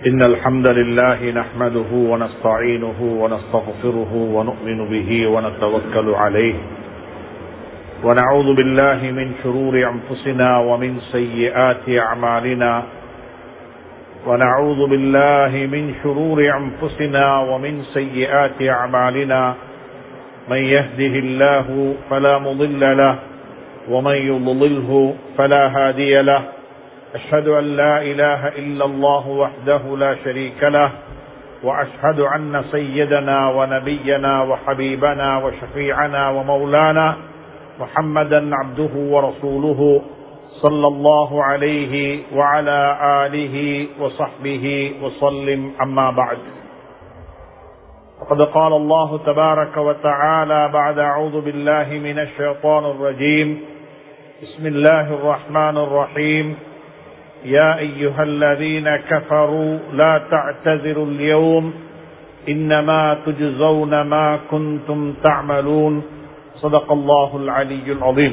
إن الحمد لله نحمده ونستعينه ونستغفره ونؤمن به ونتوكل عليه ونعوذ بالله من شرور أنفسنا ومن سيئات أعمالنا ونعوذ بالله من شرور أنفسنا ومن سيئات أعمالنا من يهده الله فلا مضل له ومن يضلله فلا هادي له أشهد أن لا إله إلا الله وحده لا شريك له وأشهد أن سيدنا ونبينا وحبيبنا وشفيعنا ومولانا محمدا عبده ورسوله صلى الله عليه وعلى آله وصحبه وسلم أما بعد وقد قال الله تبارك وتعالى بعد أعوذ بالله من الشيطان الرجيم بسم الله الرحمن الرحيم يا أيها الذين كفروا لا تعتذروا اليوم إنما تجزون ما كنتم تعملون صدق الله العلي العظيم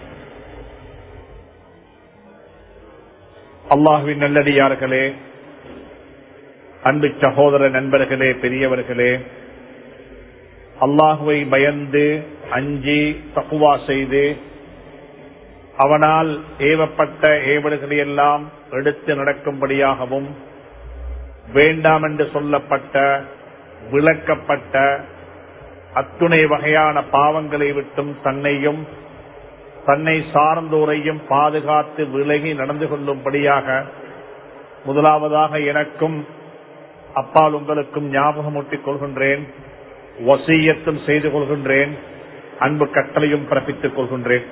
அல்லாஹுவின் நல்லடியார்களே அன்பு சகோதர நண்பர்களே பெரியவர்களே அல்லாஹுவை பயந்து அஞ்சி தக்குவா செய்து அவனால் ஏவப்பட்ட ஏவல்களை எல்லாம் எடுத்து நடக்கும்படியாகவும் வேண்டாம் என்று சொல்லப்பட்ட விளக்கப்பட்ட அத்துணை வகையான பாவங்களை விட்டும் தன்னையும் தன்னை சார்ந்தோரையும் பாதுகாத்து விலகி நடந்து கொள்ளும்படியாக முதலாவதாக எனக்கும் அப்பால் உங்களுக்கும் ஞாபகமூட்டிக் கொள்கின்றேன் வசீயத்தும் செய்து கொள்கின்றேன் அன்பு கட்டளையும் பிறப்பித்துக் கொள்கின்றேன்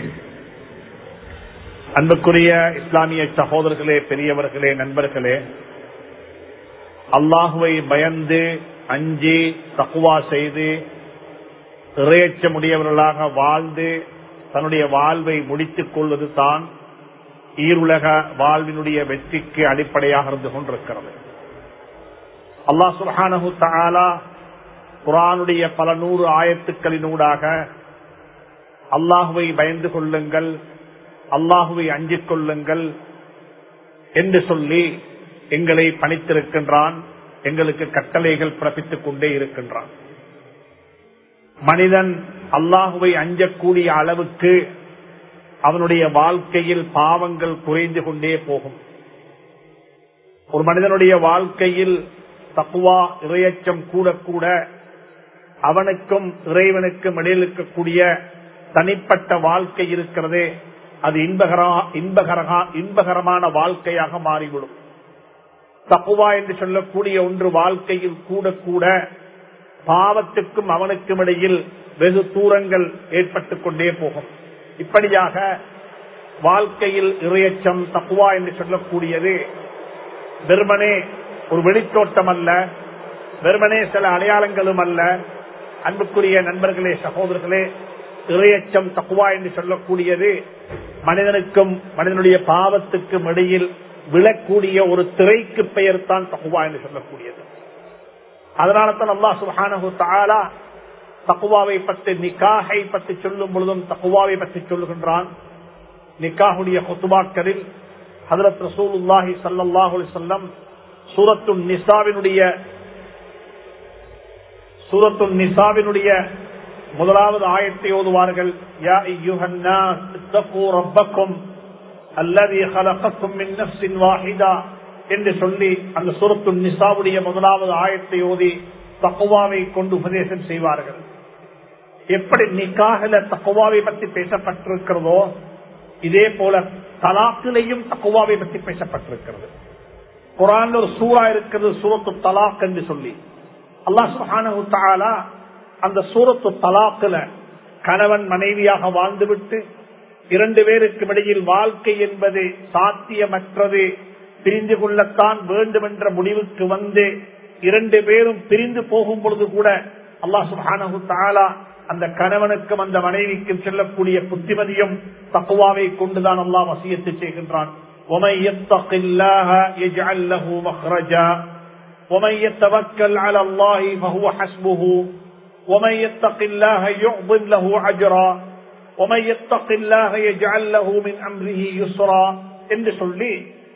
அன்புக்குரிய இஸ்லாமிய சகோதரர்களே பெரியவர்களே நண்பர்களே அல்லாஹுவை பயந்து அஞ்சி தக்குவா செய்து இறையச்சமுடையவர்களாக வாழ்ந்து தன்னுடைய வாழ்வை முடித்துக் கொள்வது தான் ஈருலக வாழ்வினுடைய வெற்றிக்கு அடிப்படையாக இருந்து கொண்டிருக்கிறது அல்லாஹ் சுல்ஹானு தாலா குரானுடைய பல நூறு ஆயத்துக்களினூடாக அல்லாஹுவை பயந்து கொள்ளுங்கள் அல்லாஹுவை அஞ்சிக் கொள்ளுங்கள் என்று சொல்லி எங்களை பணித்திருக்கின்றான் எங்களுக்கு கட்டளைகள் பிறப்பித்துக் கொண்டே இருக்கின்றான் மனிதன் அல்லாஹுவை அஞ்சக்கூடிய அளவுக்கு அவனுடைய வாழ்க்கையில் பாவங்கள் குறைந்து கொண்டே போகும் ஒரு மனிதனுடைய வாழ்க்கையில் தக்குவா இறையச்சம் கூட கூட அவனுக்கும் இறைவனுக்கும் இடையில் இருக்கக்கூடிய தனிப்பட்ட வாழ்க்கை இருக்கிறதே அது இன்பகரமான வாழ்க்கையாக மாறிவிடும் தப்புவா என்று சொல்லக்கூடிய ஒன்று வாழ்க்கையில் கூட கூட பாவத்துக்கும் அவனுக்கும் இடையில் வெகு தூரங்கள் ஏற்பட்டுக் கொண்டே போகும் இப்படியாக வாழ்க்கையில் இறையச்சம் தப்புவா என்று சொல்லக்கூடியது வெறுமனே ஒரு வெளித்தோட்டம் அல்ல வெறுமனே சில அடையாளங்களும் அல்ல அன்புக்குரிய நண்பர்களே சகோதரர்களே இறையச்சம் தக்குவா என்று சொல்லக்கூடியது மனிதனுக்கும் மனிதனுடைய பாவத்துக்கும் இடையில் விழக்கூடிய ஒரு திரைக்கு பெயர் தான் தக்குவா என்று சொல்லக்கூடியது அதனால தான் அல்லா சுஹானு தாலா தக்குவாவை பற்றி நிக்காகை பற்றி சொல்லும் பொழுதும் தக்குவாவை பற்றி சொல்லுகின்றான் நிக்காகுடைய கொத்துபாக்களில் ஹதரத் ரசூலுல்லாஹி சல்லாஹு சொல்லம் சூரத்து நிசாவினுடைய சூரத்து நிசாவினுடைய முதலாவது ஆயத்தை ஓதுவார்கள் என்று சொல்லி அந்த சுரத்து நிசாவுடைய முதலாவது ஆயத்தை ஓதி தக்குவாவை கொண்டு உபதேசம் செய்வார்கள் எப்படி நிக்காகல தக்குவாவை பற்றி பேசப்பட்டிருக்கிறதோ இதே போல தலாக்கிலையும் தக்குவாவை பற்றி பேசப்பட்டிருக்கிறது குரான் ஒரு சூறா இருக்கிறது சூரத்து தலாக் என்று சொல்லி அல்லாஹ் சுஹானா அந்த சூரத்து தலாக்குல கணவன் மனைவியாக வாழ்ந்துவிட்டு இரண்டு பேருக்கு இடையில் வாழ்க்கை என்பது சாத்தியமற்றது பிரிந்து கொள்ளத்தான் வேண்டும் என்ற முடிவுக்கு வந்து இரண்டு பேரும் பிரிந்து போகும் பொழுது கூட அல்லாஹ் சுஹானு தாலா அந்த கணவனுக்கும் அந்த மனைவிக்கும் செல்லக்கூடிய புத்திமதியும் தக்குவாவை கொண்டுதான் அல்லாஹ் வசியத்து செய்கின்றான் ومن يتق الله يجعل له مخرجا ومن يتوكل على الله فهو حسبه ومن يتق الله يعظم له اجرا ومن يتق الله يجعل له من امره يسرا என்று சொல்லி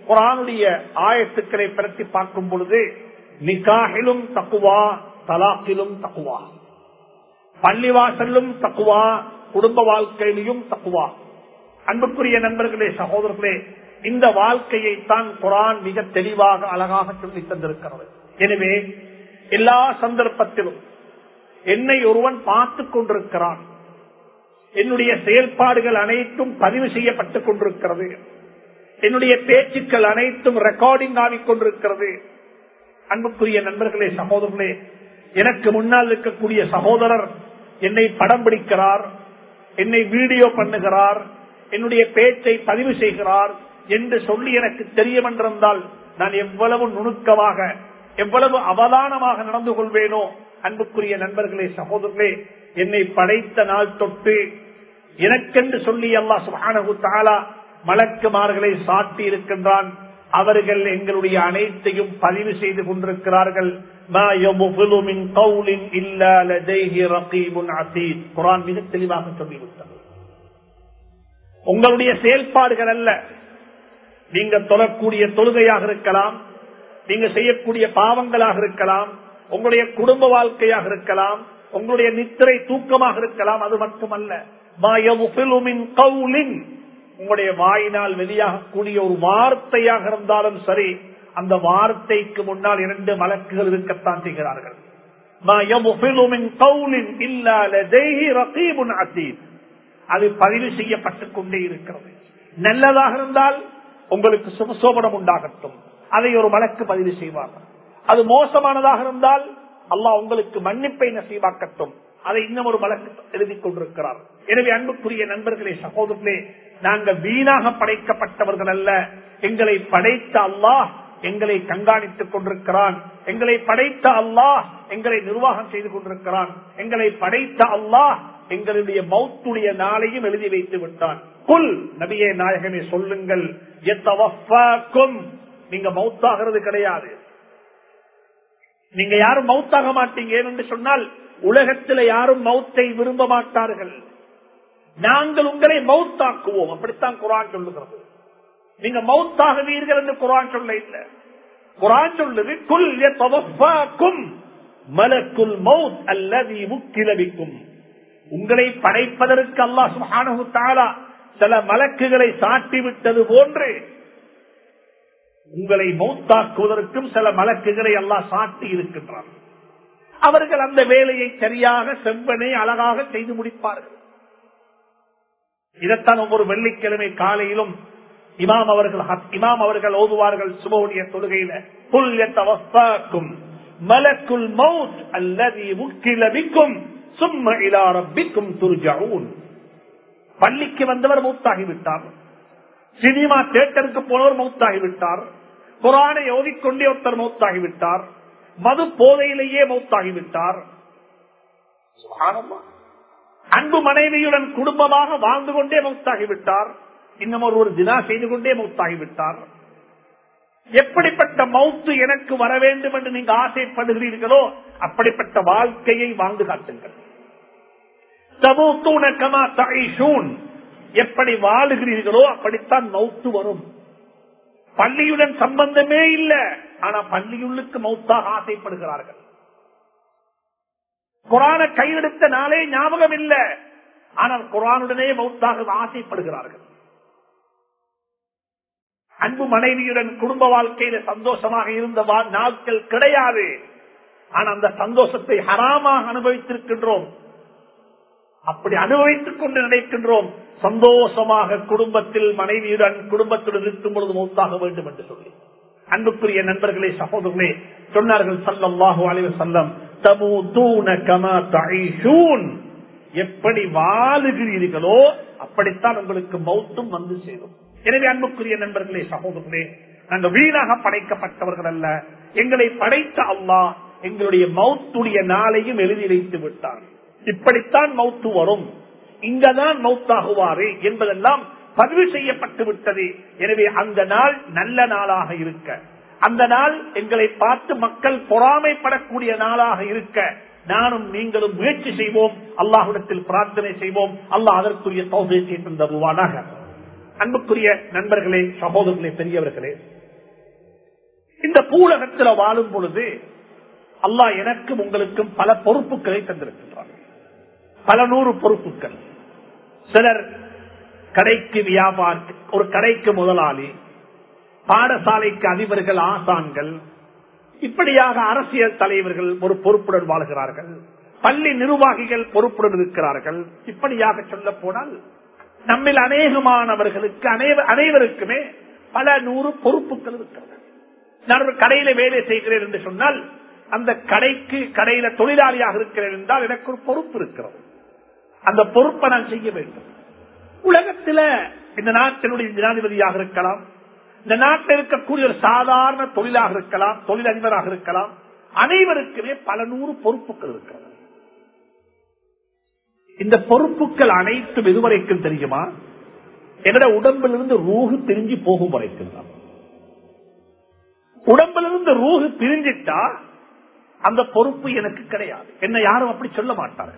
குரானுடைய ஆயத்துக்களை பிரட்டி பார்க்கும் பொழுது நிகாகிலும் தக்குவா தலாக்கிலும் தக்குவா பள்ளிவாசலும் தக்குவா குடும்ப வாழ்க்கையிலும் தக்குவா அன்புக்குரிய நண்பர்களே சகோதரர்களே இந்த வாழ்க்கையை தான் குரான் மிக தெளிவாக அழகாக சொல்லி தந்திருக்கிறது எனவே எல்லா சந்தர்ப்பத்திலும் என்னை ஒருவன் பார்த்துக் கொண்டிருக்கிறான் என்னுடைய செயல்பாடுகள் அனைத்தும் பதிவு செய்யப்பட்டுக் கொண்டிருக்கிறது என்னுடைய பேச்சுக்கள் அனைத்தும் ரெக்கார்டிங் ஆகிக் கொண்டிருக்கிறது அன்புக்குரிய நண்பர்களே சகோதரர்களே எனக்கு முன்னால் இருக்கக்கூடிய சகோதரர் என்னை படம் பிடிக்கிறார் என்னை வீடியோ பண்ணுகிறார் என்னுடைய பேச்சை பதிவு செய்கிறார் என்று சொல்லி எனக்கு தெரியும் என்றிருந்தால் நான் எவ்வளவு நுணுக்கமாக எவ்வளவு அவதானமாக நடந்து கொள்வேனோ அன்புக்குரிய நண்பர்களே சகோதரர்களே என்னை படைத்த நாள் தொட்டு எனக்கென்று சொல்லி அல்லா சுபானகு தாலா மலக்குமார்களை சாட்டி இருக்கின்றான் அவர்கள் எங்களுடைய அனைத்தையும் பதிவு செய்து கொண்டிருக்கிறார்கள் குரான் மிக தெளிவாக சொல்லிவிட்டது உங்களுடைய செயல்பாடுகள் அல்ல நீங்க தொழக்கூடிய தொழுகையாக இருக்கலாம் நீங்க செய்யக்கூடிய பாவங்களாக இருக்கலாம் உங்களுடைய குடும்ப வாழ்க்கையாக இருக்கலாம் உங்களுடைய நித்திரை தூக்கமாக இருக்கலாம் அது மட்டுமல்ல உங்களுடைய வாயினால் வெளியாகக்கூடிய ஒரு வார்த்தையாக இருந்தாலும் சரி அந்த வார்த்தைக்கு முன்னால் இரண்டு மலக்குகள் இருக்கத்தான் செய்கிறார்கள் அது பதிவு செய்யப்பட்டுக் கொண்டே இருக்கிறது நல்லதாக இருந்தால் உங்களுக்கு சுபசோபனம் உண்டாகட்டும் அதை ஒரு மலக்கு பதிவு செய்வார்கள் அது மோசமானதாக இருந்தால் அல்லாஹ் உங்களுக்கு மன்னிப்பை நசீவாக்கட்டும் அதை இன்னும் ஒரு வழக்கு எழுதி கொண்டிருக்கிறார் எனவே அன்புக்குரிய நண்பர்களே சகோதரர்களே நாங்கள் வீணாக படைக்கப்பட்டவர்கள் அல்ல எங்களை படைத்த அல்லாஹ் எங்களை கண்காணித்துக் கொண்டிருக்கிறான் எங்களை படைத்த அல்லாஹ் எங்களை நிர்வாகம் செய்து கொண்டிருக்கிறான் எங்களை படைத்த அல்லாஹ் எங்களுடைய மௌத்துடைய நாளையும் எழுதி வைத்து விட்டான் குல் நபியே நாயகமே சொல்லுங்கள் நீங்க மௌத்தாகிறது கிடையாது நீங்க யாரும் மௌத்தாக மாட்டீங்க என்று சொன்னால் உலகத்தில் யாரும் மௌத்தை விரும்ப மாட்டார்கள் நாங்கள் உங்களை மௌத்தாக்குவோம் அப்படித்தான் குரான் சொல்லுகிறது நீங்க மௌத்தாகுவீர்கள் என்று குரான் சொல்ல இல்ல குரான் சொல்லுது குல் யதவஃபாக்கும் மலக்குல் மௌத் அல்லதி முக்கிலவிக்கும் உங்களை படைப்பதற்கு அல்லாஹ் சுப்ஹானஹு தஆலா சில மலக்குகளை சாட்டி விட்டது போன்று உங்களை மௌத்தாக்குவதற்கும் சில மலக்குகளை அல்லாஹ் சாட்டி இருக்கின்றார் அவர்கள் அந்த வேலையை சரியாக செவ்வனை அழகாக செய்து முடிப்பார்கள் இதைத்தான் ஒவ்வொரு வெள்ளிக்கிழமை காலையிலும் இமாம் அவர்கள் இமாம் அவர்கள் ஓதுவார்கள் சுபவுடைய தொழுகையில புல்யத்தவஸ்தாக்கும் மலக்குல் மவுத் அல்லது முக்கிலபிக்கும் சும்ம இலாரப்பிக்கும் துர்ஜவுன் பள்ளிக்கு வந்தவர் மௌத்தாகிவிட்டார் சினிமா தியேட்டருக்கு போனவர் மௌத்தாகிவிட்டார் குரானை ஓதிக்கொண்டே ஒருத்தர் மௌத்தாகிவிட்டார் மது போதையிலேயே மௌத்தாகிவிட்டார் அன்பு மனைவியுடன் குடும்பமாக வாழ்ந்து கொண்டே மௌத்தாகிவிட்டார் இன்னும் ஒரு தினா செய்து கொண்டே மௌத்தாகிவிட்டார் எப்படிப்பட்ட மௌத்து எனக்கு வர வேண்டும் என்று நீங்க ஆசைப்படுகிறீர்களோ அப்படிப்பட்ட வாழ்க்கையை வாழ்ந்து காட்டுங்கள் எப்படி வாழுகிறீர்களோ அப்படித்தான் மௌத்து வரும் பள்ளியுடன் சம்பந்தமே இல்லை ஆனா பள்ளியுள்ளுக்கு மௌத்தாக ஆசைப்படுகிறார்கள் குரான கையெடுத்த நாளே ஞாபகம் இல்லை ஆனால் குரானுடனே மௌத்தாக ஆசைப்படுகிறார்கள் அன்பு மனைவியுடன் குடும்ப வாழ்க்கையில சந்தோஷமாக இருந்த நாட்கள் கிடையாது ஆனா அந்த சந்தோஷத்தை ஹராமாக அனுபவித்திருக்கின்றோம் அப்படி அனுபவித்துக் கொண்டு நினைக்கின்றோம் சந்தோஷமாக குடும்பத்தில் மனைவியுடன் குடும்பத்துடன் இருக்கும் பொழுது மௌத்தாக வேண்டும் என்று சொல்லி அன்புக்குரிய நண்பர்களே சகோதரர்களே சொன்னார்கள் சல்லாஹூ அலைவ செல்லம் எப்படி வாழுகிறீர்களோ அப்படித்தான் உங்களுக்கு மௌத்தும் வந்து சேரும் எனவே அன்புக்குரிய நண்பர்களே சகோதரர்களே நாங்கள் வீணாக படைக்கப்பட்டவர்கள் அல்ல எங்களை படைத்த அல்லாஹ் எங்களுடைய மௌத்துடைய நாளையும் எழுதி வைத்து விட்டார் இப்படித்தான் மௌத்து வரும் இங்கதான் மௌத்தாகுவாரு என்பதெல்லாம் பதிவு செய்யப்பட்டு விட்டது எனவே அந்த நாள் நல்ல நாளாக இருக்க அந்த நாள் எங்களை பார்த்து மக்கள் பொறாமைப்படக்கூடிய நாளாக இருக்க நானும் நீங்களும் முயற்சி செய்வோம் அல்லாஹுடத்தில் பிரார்த்தனை செய்வோம் அல்லாஹ் அதற்குரிய தௌசியத்தை தந்தருவானாக அன்புக்குரிய நண்பர்களே சகோதரர்களே பெரியவர்களே இந்த பூலகத்தில் வாழும் பொழுது அல்லாஹ் எனக்கும் உங்களுக்கும் பல பொறுப்புகளை தந்திருக்கின்றார் பல நூறு பொறுப்புகள் சிலர் கடைக்கு வியாபார ஒரு கடைக்கு முதலாளி பாடசாலைக்கு அதிபர்கள் ஆசான்கள் இப்படியாக அரசியல் தலைவர்கள் ஒரு பொறுப்புடன் வாழ்கிறார்கள் பள்ளி நிர்வாகிகள் பொறுப்புடன் இருக்கிறார்கள் இப்படியாக சொல்ல போனால் நம்மில் அநேகமானவர்களுக்கு அனைவருக்குமே பல நூறு பொறுப்புகள் இருக்கிறது நான் ஒரு கடையில வேலை செய்கிறேன் என்று சொன்னால் அந்த கடைக்கு கடையில தொழிலாளியாக இருக்கிறேன் என்றால் எனக்கு ஒரு பொறுப்பு இருக்கிறது அந்த பொறுப்பை நான் செய்ய வேண்டும் உலகத்துல இந்த நாட்டினுடைய ஜனாதிபதியாக இருக்கலாம் இந்த நாட்டில் இருக்கக்கூடிய ஒரு சாதாரண தொழிலாக இருக்கலாம் தொழிலதிபராக இருக்கலாம் அனைவருக்குமே பல நூறு பொறுப்புகள் இருக்கிறது இந்த பொறுப்புகள் அனைத்தும் எதுவரைக்கும் தெரியுமா என்னோட உடம்பிலிருந்து ரூகு பிரிஞ்சு போகும் வரைக்கும் தான் உடம்பிலிருந்து ரூகு பிரிஞ்சிட்டா அந்த பொறுப்பு எனக்கு கிடையாது என்ன யாரும் அப்படி சொல்ல மாட்டார்கள்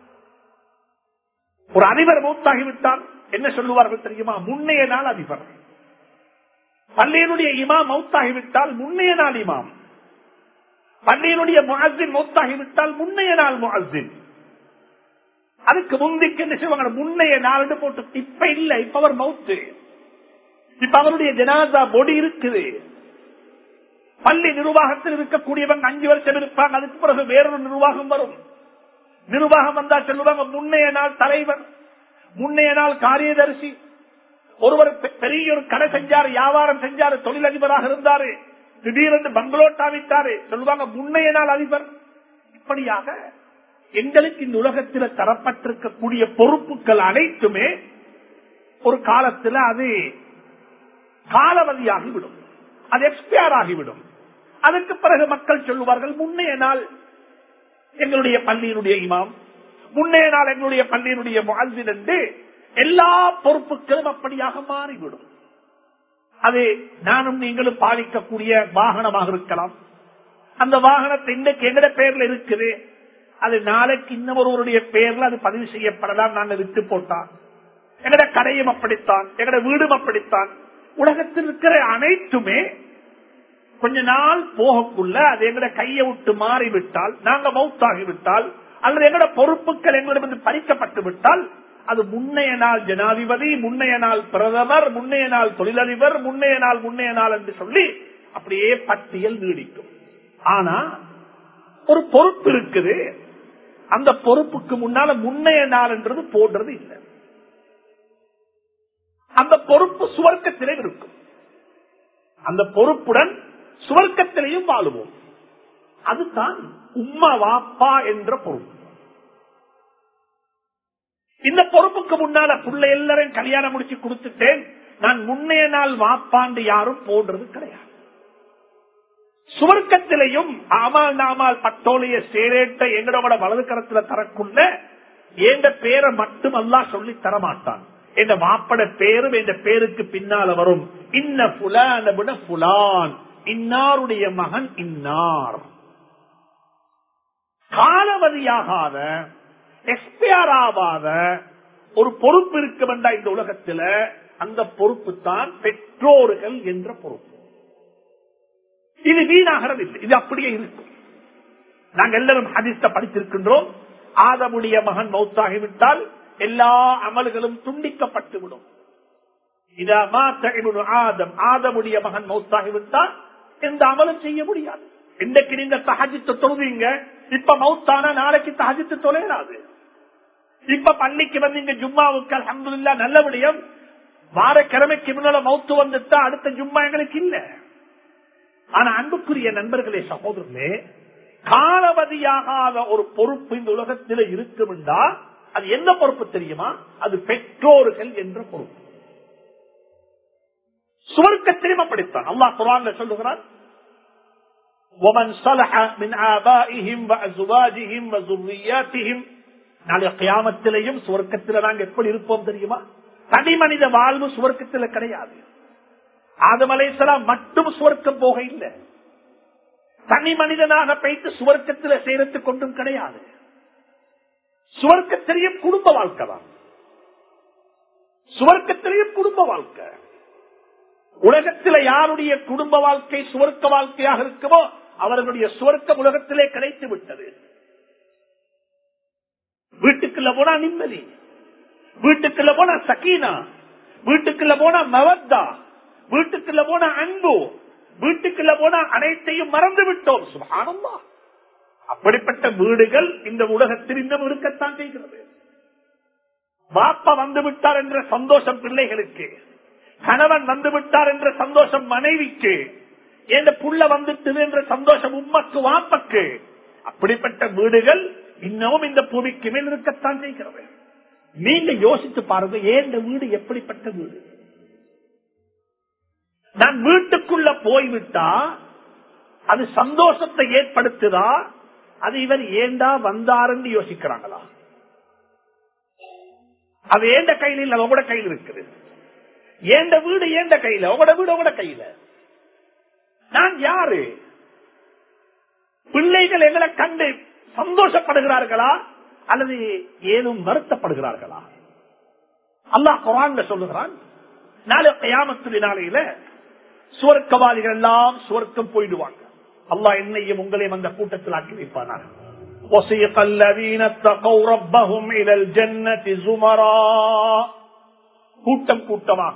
ஒரு அதிபர் மௌத்தாகிவிட்டால் என்ன சொல்லுவார்கள் தெரியுமா முன்னைய நாள் அதிபர் பள்ளியினுடைய இமாம் மௌத்தாகிவிட்டால் முன்னைய நாள் இமாம் பள்ளியினுடைய முஹின் மௌத்தாகிவிட்டால் முன்னைய நாள் முஹின் அதுக்கு முந்திக்கு என்ன செய்வாங்க முன்னைய நாள் போட்டு இப்ப இல்ல இப்ப அவர் மவுத்து இப்ப அவருடைய ஜனாதா பொடி இருக்குது பள்ளி நிர்வாகத்தில் இருக்கக்கூடியவங்க அஞ்சு வருஷம் இருப்பாங்க அதுக்கு பிறகு வேறொரு நிர்வாகம் வரும் நிர்வாகம் வந்தா சொல்லுவாங்க முன்னைய நாள் தலைவர் முன்னைய நாள் காரியதரிசி ஒருவர் பெரிய ஒரு கடை செஞ்சாரு வியாபாரம் செஞ்சாரு தொழிலதிபராக இருந்தாரு திடீரென்று பங்களோட்டா விட்டாரு சொல்லுவாங்க முன்னைய நாள் அதிபர் இப்படியாக எங்களுக்கு இந்த உலகத்தில் தரப்பட்டிருக்கக்கூடிய பொறுப்புகள் அனைத்துமே ஒரு காலத்தில் அது காலவதியாகிவிடும் அது எக்ஸ்பயர் ஆகிவிடும் அதற்கு பிறகு மக்கள் சொல்லுவார்கள் முன்னைய நாள் எங்களுடைய பள்ளியினுடைய இமாம் முன்னைய நாள் எங்களுடைய பள்ளியினுடைய முகல்வின் என்று எல்லா பொறுப்புகளும் அப்படியாக மாறிவிடும் அது நானும் நீங்களும் பாதிக்கக்கூடிய வாகனமாக இருக்கலாம் அந்த வாகனத்தை இன்றைக்கு எங்கட பேர்ல இருக்குது அது நாளைக்கு இன்னொருவருடைய பேர்ல அது பதிவு செய்யப்படலாம் நாங்கள் விட்டு போட்டான் எங்கட கடையும் அப்படித்தான் எங்கட வீடும் அப்படித்தான் உலகத்தில் இருக்கிற அனைத்துமே கொஞ்ச நாள் போகக்குள்ள அது எங்கட கையை விட்டு மாறிவிட்டால் நாங்க மவுத்தாகி விட்டால் அல்லது எங்கட பொறுப்புகள் எங்களிடம் பறிக்கப்பட்டு விட்டால் அது முன்னைய நாள் ஜனாதிபதி முன்னைய நாள் பிரதமர் முன்னைய நாள் தொழிலதிபர் முன்னைய நாள் முன்னைய நாள் என்று சொல்லி அப்படியே பட்டியல் நீடிக்கும் ஆனா ஒரு பொறுப்பு இருக்குது அந்த பொறுப்புக்கு முன்னால முன்னைய நாள் என்றது போன்றது இல்லை அந்த பொறுப்பு சுவர்க்கத்திலே இருக்கும் அந்த பொறுப்புடன் சுவர்க்கத்திலையும் வாழுவோம் அதுதான் உம்மா வாப்பா என்ற பொறுப்பு இந்த பொறுப்புக்கு முன்னால புள்ள எல்லாரையும் கல்யாணம் முடிச்சு கொடுத்துட்டேன் நான் முன்னைய நாள் வாப்பாண்டு யாரும் போன்றது கிடையாது சுவர்க்கத்திலையும் ஆமால் நாமால் பட்டோலைய சேரேட்ட எங்களோட வலது கரத்துல தரக்குள்ள எந்த பேரை மட்டும் அல்லா சொல்லி தரமாட்டான் என் மாப்பட பேரும் என் பேருக்கு பின்னால வரும் இன்ன புலான விட புலான் இன்னாருடைய மகன் இன்னார் காலவதியாகாத எக்ஸ்பயர் ஆகாத ஒரு பொறுப்பு இருக்க வேண்டாம் இந்த உலகத்துல அந்த பொறுப்பு தான் பெற்றோர்கள் என்ற பொறுப்பு இது வீணாகிறது இல்லை இது அப்படியே இருக்கும் நாங்கள் எல்லாரும் ஹதிஸ்த படித்திருக்கின்றோம் ஆதமுடைய மகன் மௌத்தாகிவிட்டால் எல்லா அமல்களும் துண்டிக்கப்பட்டு விடும் ஆதம் ஆதமுடைய மகன் மௌத்தாகிவிட்டால் எந்த அமலும் செய்ய முடியாது இன்றைக்கு நீங்க தகஜித்து தொழுவீங்க இப்ப மௌத்தானா நாளைக்கு தகஜித்து தொலையாது இப்ப பள்ளிக்கு வந்து இங்க ஜும்மாவுக்கு அலமதுல்லா நல்ல விடயம் வார கிழமைக்கு முன்னால மௌத்து வந்துட்டா அடுத்த ஜும்மா எங்களுக்கு இல்ல ஆனா அன்புக்குரிய நண்பர்களே சகோதரர்களே காலவதியாகாத ஒரு பொறுப்பு இந்த உலகத்தில் இருக்கும் என்றால் அது என்ன பொறுப்பு தெரியுமா அது பெற்றோர்கள் என்ற பொறுப்பு சுவர்க்கத்திலும் அப்படித்தான் அல்லாஹ் குரான் சொல்லுகிறார் ومن صلح من آبائهم وأزواجهم وذرياتهم நாளை கியாமத்திலையும் சுவர்க்கத்தில் நாங்க எப்படி இருப்போம் தெரியுமா தனி மனித வாழ்வு சுவர்க்கத்தில் கிடையாது ஆதமலைசலாம் மட்டும் சுவர்க்கம் போக இல்லை தனி மனிதனாக பைத்து சுவர்க்கத்தில் சேர்த்து கொண்டும் கிடையாது சுவர்க்கத்திலையும் குடும்ப வாழ்க்கை தான் சுவர்க்கத்திலையும் குடும்ப வாழ்க்கை உலகத்தில் யாருடைய குடும்ப வாழ்க்கை சுவர்க்க வாழ்க்கையாக இருக்குமோ அவர்களுடைய சுவர்க்கம் உலகத்திலே கிடைத்து விட்டது வீட்டுக்குள்ள போனா நிம்மதி வீட்டுக்குள்ள போனா சக்கீனா வீட்டுக்குள்ள போனா மவத்தா வீட்டுக்குள்ள போனா அன்பு வீட்டுக்குள்ள போனா அனைத்தையும் மறந்து விட்டோம் சுபானம்மா அப்படிப்பட்ட வீடுகள் இந்த உலகத்தில் இன்னும் இருக்கத்தான் செய்கிறது பாப்பா வந்து விட்டார் என்ற சந்தோஷம் பிள்ளைகளுக்கு கணவன் வந்து விட்டார் என்ற சந்தோஷம் மனைவிக்கு எந்த புள்ள வந்துட்டது என்ற சந்தோஷம் உம்மக்கு வாப்பக்கு அப்படிப்பட்ட வீடுகள் இன்னமும் இந்த பூமிக்கு மேல் இருக்கத்தான் செய்கிறது நீங்க யோசித்து பாருங்க ஏன் இந்த வீடு எப்படிப்பட்ட வீடு நான் வீட்டுக்குள்ள போய்விட்டா அது சந்தோஷத்தை ஏற்படுத்துதா அது இவர் ஏண்டா வந்தாருன்னு யோசிக்கிறாங்களா அது ஏண்ட கையில் இல்ல உங்களோட கையில் இருக்குது ஏண்ட வீடு ஏண்ட கையில உங்களோட வீடு உங்களோட கையில நான் யாரு பிள்ளைகள் எங்களை கண்டு சந்தோஷப்படுகிறார்களா அல்லது ஏதும் வருத்தப்படுகிறார்களா அல்லாஹ் குரான் சொல்லுகிறான் நாளை கயாமத்து நாளையில சுவர்க்கவாதிகள் எல்லாம் சுவர்க்கம் போயிடுவாங்க அல்லாஹ் என்னையும் உங்களையும் அந்த கூட்டத்தில் ஆக்கி வைப்பானார் وسيق الذين اتقوا ربهم الى الجنه زمرا கூட்டம் கூட்டமாக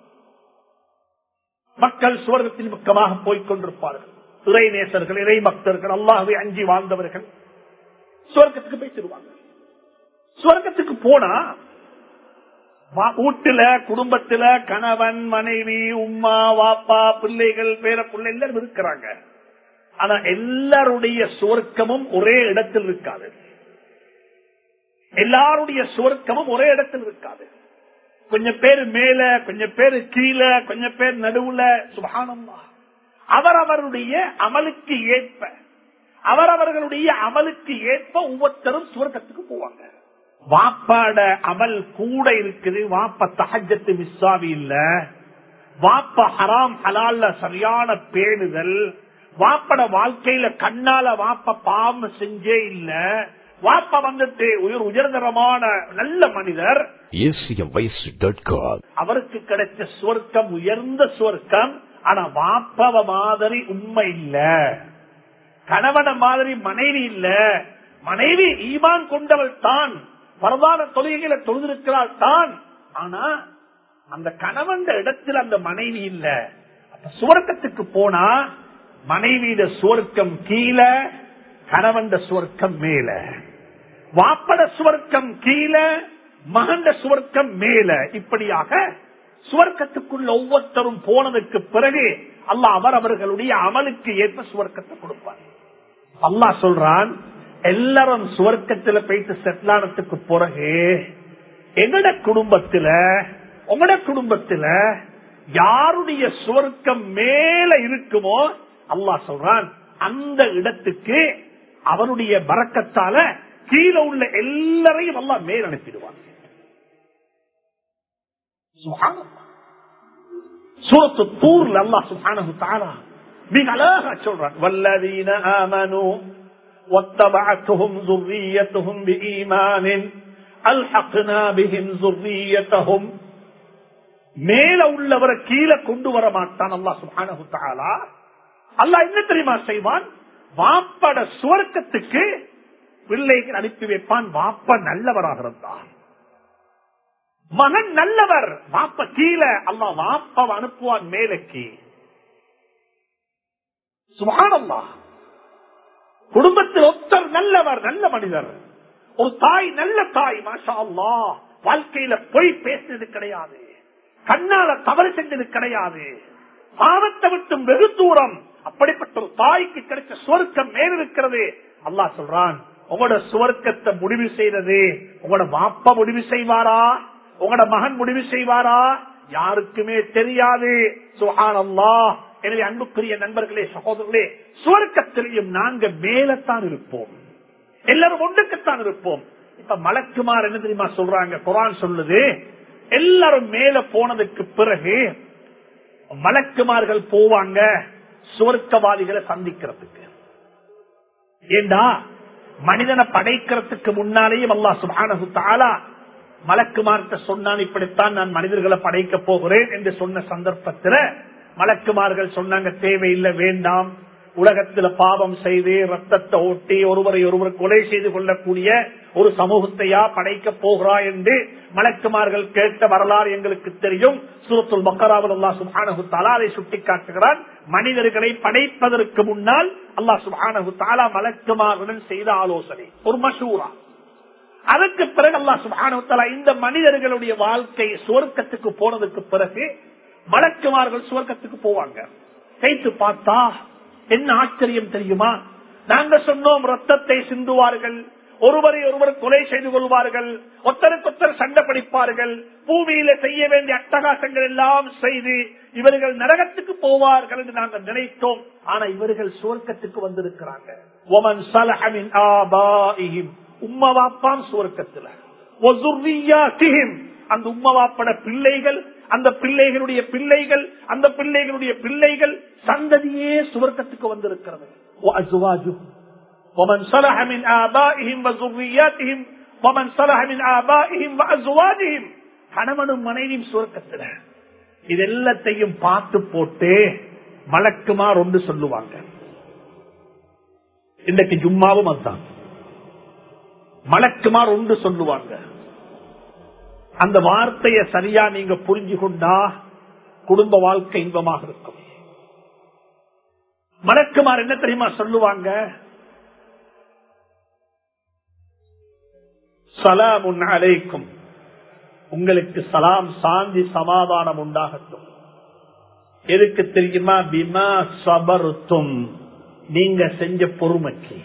மக்கள் சுவர்க்கத்தின் பக்கமாக போய்க் கொண்டிருப்பார்கள் இறை நேசர்கள் இறை பக்தர்கள் அல்லாஹை அஞ்சி வாழ்ந்தவர்கள் சுவர்க்கத்துக்கு போய் தருவாங்க சுவர்க்கத்துக்கு போனா வீட்டுல குடும்பத்துல கணவன் மனைவி உம்மா வாப்பா பிள்ளைகள் பேர பிள்ளை எல்லாரும் இருக்கிறாங்க ஆனா எல்லாருடைய சுவர்க்கமும் ஒரே இடத்தில் இருக்காது எல்லாருடைய சுவர்க்கமும் ஒரே இடத்தில் இருக்காது கொஞ்சம் பேர் மேல கொஞ்சம் பேர் கீழே கொஞ்சம் பேர் நடுவுல சுபானம்மா அவரவருடைய அமலுக்கு ஏற்ப அவரவர்களுடைய அமலுக்கு ஏற்ப ஒவ்வொருத்தரும் சுவர்க்கத்துக்கு போவாங்க வாப்பாட அமல் கூட இருக்குது வாப்ப தகஜத்து மிஸ்ஸாவி இல்ல வாப்ப ஹராம் ஹலால்ல சரியான பேணுதல் வாப்பட வாழ்க்கையில கண்ணால வாப்ப பாவம் செஞ்சே இல்ல வாப்ப வந்துட்டு உயர் உயர்தரமான நல்ல மனிதர் acmvoice.com அவருக்கு கிடைச்ச சுவர்க்கம் உயர்ந்த சுவர்க்கம் ஆனா வாப்பவ மாதிரி உண்மை இல்ல கணவன மாதிரி மனைவி இல்ல மனைவி ஈமான் கொண்டவள் தான் பரவான தொழுகைகளை தொழுதிருக்கிறாள் தான் ஆனா அந்த கணவன் இடத்தில் அந்த மனைவி இல்ல அப்ப சுவர்க்கத்துக்கு போனா மனைவியிட சுவர்க்கம் கீழே கணவன் சுவர்க்கம் மேல வாப்பட சுவர்க்கம் கீழே மகண்ட சுவர்க்கம் மேல இப்படியாக சுவர்க்கத்துக்குள்ள ஒவ்வொருத்தரும் போனதுக்கு பிறகு அல்லாஹ் அவர் அவர்களுடைய அமலுக்கு ஏற்ப சுவர்க்கத்தை கொடுப்பார் அல்லாஹ் சொல்றான் எல்லாரும் சுவர்க்கத்துல போயிட்டு செட்டிலானத்துக்கு பிறகு எங்கட குடும்பத்துல உங்களோட குடும்பத்துல யாருடைய சுவர்க்கம் மேல இருக்குமோ அல்லாஹ் சொல்றான் அந்த இடத்துக்கு அவருடைய பறக்கத்தால கீழே உள்ள எல்லாரையும் அல்லாஹ் மேல் அனுப்பிடுவான் சூரத்து தூர்ல அல்லாஹ் சுப்ஹானஹு தஆலா மிக அழகா சொல்றான் வல்லதீன ஆமனு واتبعتهم ذريتهم بإيمان ألحقنا بهم ذريتهم மேல உள்ளவரை கீழே கொண்டு வர மாட்டான் அல்லாஹ் சுப்ஹானஹு தஆலா அல்லாஹ் என்ன தெரியுமா செய்வான் வாப்பட சுவர்க்கத்துக்கு பிள்ளைகள் அனுப்பி வைப்பான் வாப்ப நல்லவராக இருந்தார் மகன் நல்லவர் வாப்ப கீழே அல்லா வாப்ப அனுப்புவான் மேலக்கு சுபானல்லா குடும்பத்தில் ஒத்தர் நல்லவர் நல்ல மனிதர் ஒரு தாய் நல்ல தாய் மாஷா அல்லா வாழ்க்கையில பொய் பேசினது கிடையாது கண்ணால தவறு செஞ்சது கிடையாது பாவத்தை விட்டும் வெகு தூரம் அப்படிப்பட்ட ஒரு தாய்க்கு கிடைச்ச சுவர்க்கம் மேல் இருக்கிறது அல்லாஹ் சொல்றான் உங்களோட சுவர்க்கத்தை முடிவு செய்தது உங்களோட வாப்பா முடிவு செய்வாரா உங்களோட மகன் முடிவு செய்வாரா யாருக்குமே தெரியாது சுஹான் அல்லா எனவே அன்புக்குரிய நண்பர்களே சகோதரர்களே சுவர்க்கத்திலையும் நாங்க மேலத்தான் இருப்போம் எல்லாரும் ஒன்றுக்குத்தான் இருப்போம் இப்ப மலக்குமார் என்ன தெரியுமா சொல்றாங்க குரான் சொல்லுது எல்லாரும் மேல போனதுக்கு பிறகு மலக்குமார்கள் போவாங்க சுவர்க்கவாதிகளை சந்திக்கிறதுக்கு ஏண்டா மனிதனை படைக்கிறதுக்கு முன்னாலேயும் அல்லா சுபானு தாலா மலக்குமார்த்த சொன்னான் இப்படித்தான் நான் மனிதர்களை படைக்க போகிறேன் என்று சொன்ன சந்தர்ப்பத்தில் மலக்குமார்கள் சொன்னாங்க தேவையில்லை வேண்டாம் உலகத்துல பாவம் செய்து ரத்தத்தை ஓட்டி ஒருவரை ஒருவர் கொலை செய்து கொள்ளக்கூடிய ஒரு சமூகத்தையா படைக்க போகிறா என்று மலக்குமார்கள் கேட்ட வரலாறு எங்களுக்கு தெரியும் சூரத்துல் மக்கராவில் அல்லா சுபானகு தாலா அதை சுட்டிக்காட்டுகிறான் மனிதர்களை படைப்பதற்கு முன்னால் அல்லா சுபானகு தாலா மலக்குமாருடன் செய்த ஆலோசனை ஒரு மசூரா அதற்கு பிறகு அல்லா சுபானு தாலா இந்த மனிதர்களுடைய வாழ்க்கை சுவர்க்கத்துக்கு போனதுக்கு பிறகு மலக்குமார்கள் சுவர்க்கத்துக்கு போவாங்க கைத்து பார்த்தா என்ன ஆச்சரியம் தெரியுமா நாங்க சொன்னோம் ரத்தத்தை சிந்துவார்கள் ஒருவரை ஒருவர் கொலை செய்து கொள்வார்கள் ஒத்தருக்கொத்தர் சண்டை படிப்பார்கள் பூமியில செய்ய வேண்டிய அட்டகாசங்கள் எல்லாம் செய்து இவர்கள் நரகத்துக்கு போவார்கள் என்று நாங்கள் நினைத்தோம் ஆனா இவர்கள் சுவர்க்கத்துக்கு வந்திருக்கிறாங்க ஒமன் சலஹமின் ஆபாயிஹிம் உம்மவாப்பான் சுவர்க்கத்துல அந்த உம்மவாப்பட பிள்ளைகள் அந்த பிள்ளைகளுடைய பிள்ளைகள் அந்த பிள்ளைகளுடைய பிள்ளைகள் சந்ததியே சுவர்க்கத்துக்கு வந்திருக்கிறது ومن صلح من آبائهم وذرياتهم ومن صلح من آبائهم وأزواجهم கணவனும் மனைவியும் சுவர்க்கத்தில் இது எல்லாத்தையும் பார்த்து போட்டு மலக்குமார் ஒன்று சொல்லுவாங்க இன்றைக்கு ஜும்மாவும் அதுதான் மலக்குமார் ஒன்று சொல்லுவாங்க அந்த வார்த்தையை சரியா நீங்க புரிஞ்சு கொண்டா குடும்ப வாழ்க்கை இன்பமாக இருக்கும் மலக்குமார் என்ன தெரியுமா சொல்லுவாங்க சலாமுன் அலைக்கும் உங்களுக்கு சலாம் சாந்தி சமாதானம் உண்டாகட்டும் எதுக்கு தெரியுமா பிமா சபருத்தும் நீங்க செஞ்ச பொறுமைக்கு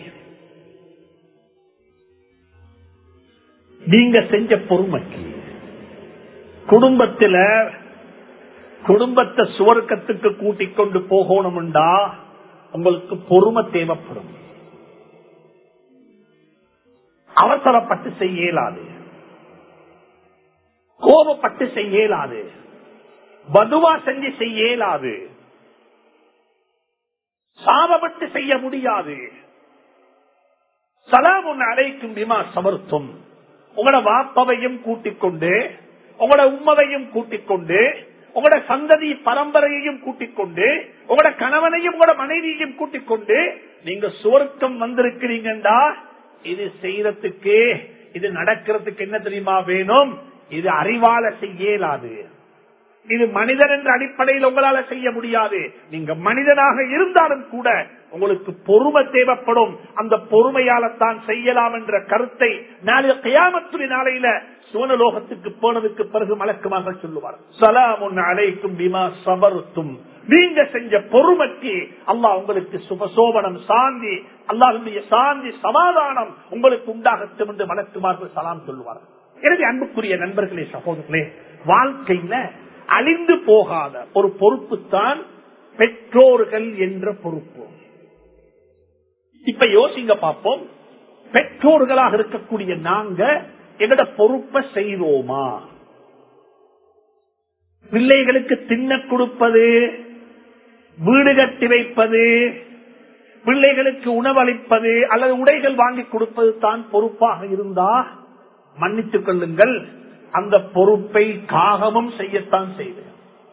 நீங்க செஞ்ச பொறுமைக்கு குடும்பத்துல குடும்பத்தை சுவர்க்கத்துக்கு கூட்டிக் கொண்டு போகணும்டா உங்களுக்கு பொறுமை தேவைப்படும் அவசரப்பட்டு செய்ய இயலாது கோபப்பட்டு செய்ய இயலாது வதுவா செஞ்சு செய்ய இயலாது சாபப்பட்டு செய்ய முடியாது சலாம் ஒன்று அழைக்கும் பிமா சமர்த்தம் உங்களோட வாப்பவையும் கூட்டிக் கொண்டு உங்களோட உம்மவையும் கூட்டிக் கொண்டு உங்களோட சந்ததி பரம்பரையையும் கூட்டிக் கொண்டு உங்களோட கணவனையும் உங்களோட மனைவியையும் கூட்டிக் கொண்டு நீங்க சுவர்க்கம் வந்திருக்கிறீங்கடா இது செய்யறதுக்கு இது நடக்கிறதுக்கு என்ன தெரியுமா வேணும் இது அறிவால செய்ய இயலாது இது மனிதன் என்ற அடிப்படையில் உங்களால செய்ய முடியாது நீங்க மனிதனாக இருந்தாலும் கூட உங்களுக்கு பொறுமை தேவைப்படும் அந்த பொறுமையால தான் செய்யலாம் என்ற கருத்தை நாளைய கையாமத்துறை நாளையில சோனலோகத்துக்கு போனதுக்கு பிறகு மலக்குமாக சொல்லுவார் சலாமுன் அலைக்கும் பிமா சபருத்தும் நீங்க செஞ்ச பொறுமைக்கு அல்லாஹ் உங்களுக்கு சுபசோபனம் சாந்தி அல்லாஹுடைய சாந்தி சமாதானம் உங்களுக்கு உண்டாகட்டும் என்று மலக்குமார்கள் சலாம் சொல்லுவார் எனவே அன்புக்குரிய நண்பர்களே சகோதரர்களே வாழ்க்கையில அழிந்து போகாத ஒரு பொறுப்பு தான் பெற்றோர்கள் என்ற பொறுப்பு இப்ப யோசிங்க பார்ப்போம் பெற்றோர்களாக இருக்கக்கூடிய நாங்க எங்கட பொறுப்பை செய்வோமா பிள்ளைகளுக்கு தின்ன கொடுப்பது வீடு கட்டி வைப்பது பிள்ளைகளுக்கு உணவளிப்பது அல்லது உடைகள் வாங்கி கொடுப்பது தான் பொறுப்பாக இருந்தா மன்னித்துக் கொள்ளுங்கள் அந்த பொறுப்பை காகமும் செய்யத்தான் செய்து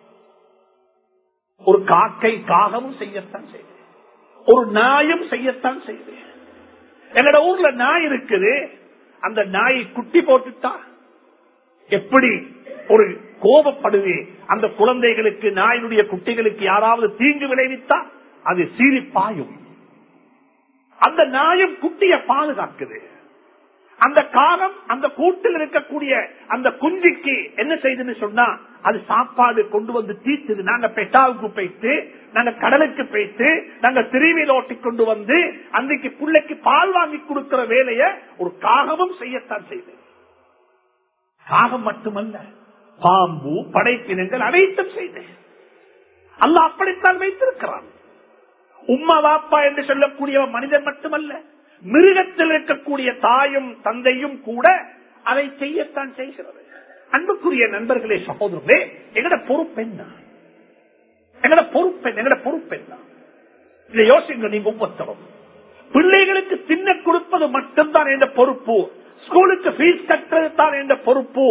ஒரு காக்கை காகமும் செய்யத்தான் செய்து ஒரு நாயும் செய்யத்தான் செய்து எங்கட ஊர்ல நாய் இருக்குது அந்த நாய் குட்டி போட்டுட்டா எப்படி ஒரு கோபப்படுது அந்த குழந்தைகளுக்கு நாயினுடைய குட்டிகளுக்கு யாராவது தீங்கு விளைவித்தா அது சீறி பாயும் அந்த நாயும் குட்டிய பாதுகாக்குது அந்த காலம் அந்த கூட்டில் இருக்கக்கூடிய அந்த குஞ்சிக்கு என்ன செய்துன்னு சொன்னா அது சாப்பாடு கொண்டு வந்து தீர்த்துது நாங்க பெட்டாவுக்கு போயிட்டு நாங்க கடலுக்கு போயிட்டு நாங்க திருவியில் ஓட்டி கொண்டு வந்து அன்றைக்கு பிள்ளைக்கு பால் வாங்கி கொடுக்கிற வேலைய ஒரு காகமும் செய்யத்தான் செய்து காகம் மட்டுமல்ல பாம்பு படைப்பினங்கள் அனைத்தும் செய்து அல்ல அப்படித்தான் வைத்திருக்கிறான் உம்மா வாப்பா என்று சொல்லக்கூடிய மனிதன் மட்டுமல்ல மிருகத்தில் இருக்கக்கூடிய தாயும் தந்தையும் கூட அதை செய்யத்தான் செய்கிறது அன்புக்குரிய நண்பர்களே சகோதரர்களே எங்கட பொறுப்பு என்ன எங்கட பொறுப்பு என்ன எங்கட பொறுப்பு என்ன இதை யோசிங்க நீங்க ஒவ்வொருத்தரும் பிள்ளைகளுக்கு தின்ன கொடுப்பது மட்டும்தான் என்ற பொறுப்பு ஸ்கூலுக்கு பீஸ் கட்டுறது தான் என்ற பொறுப்பு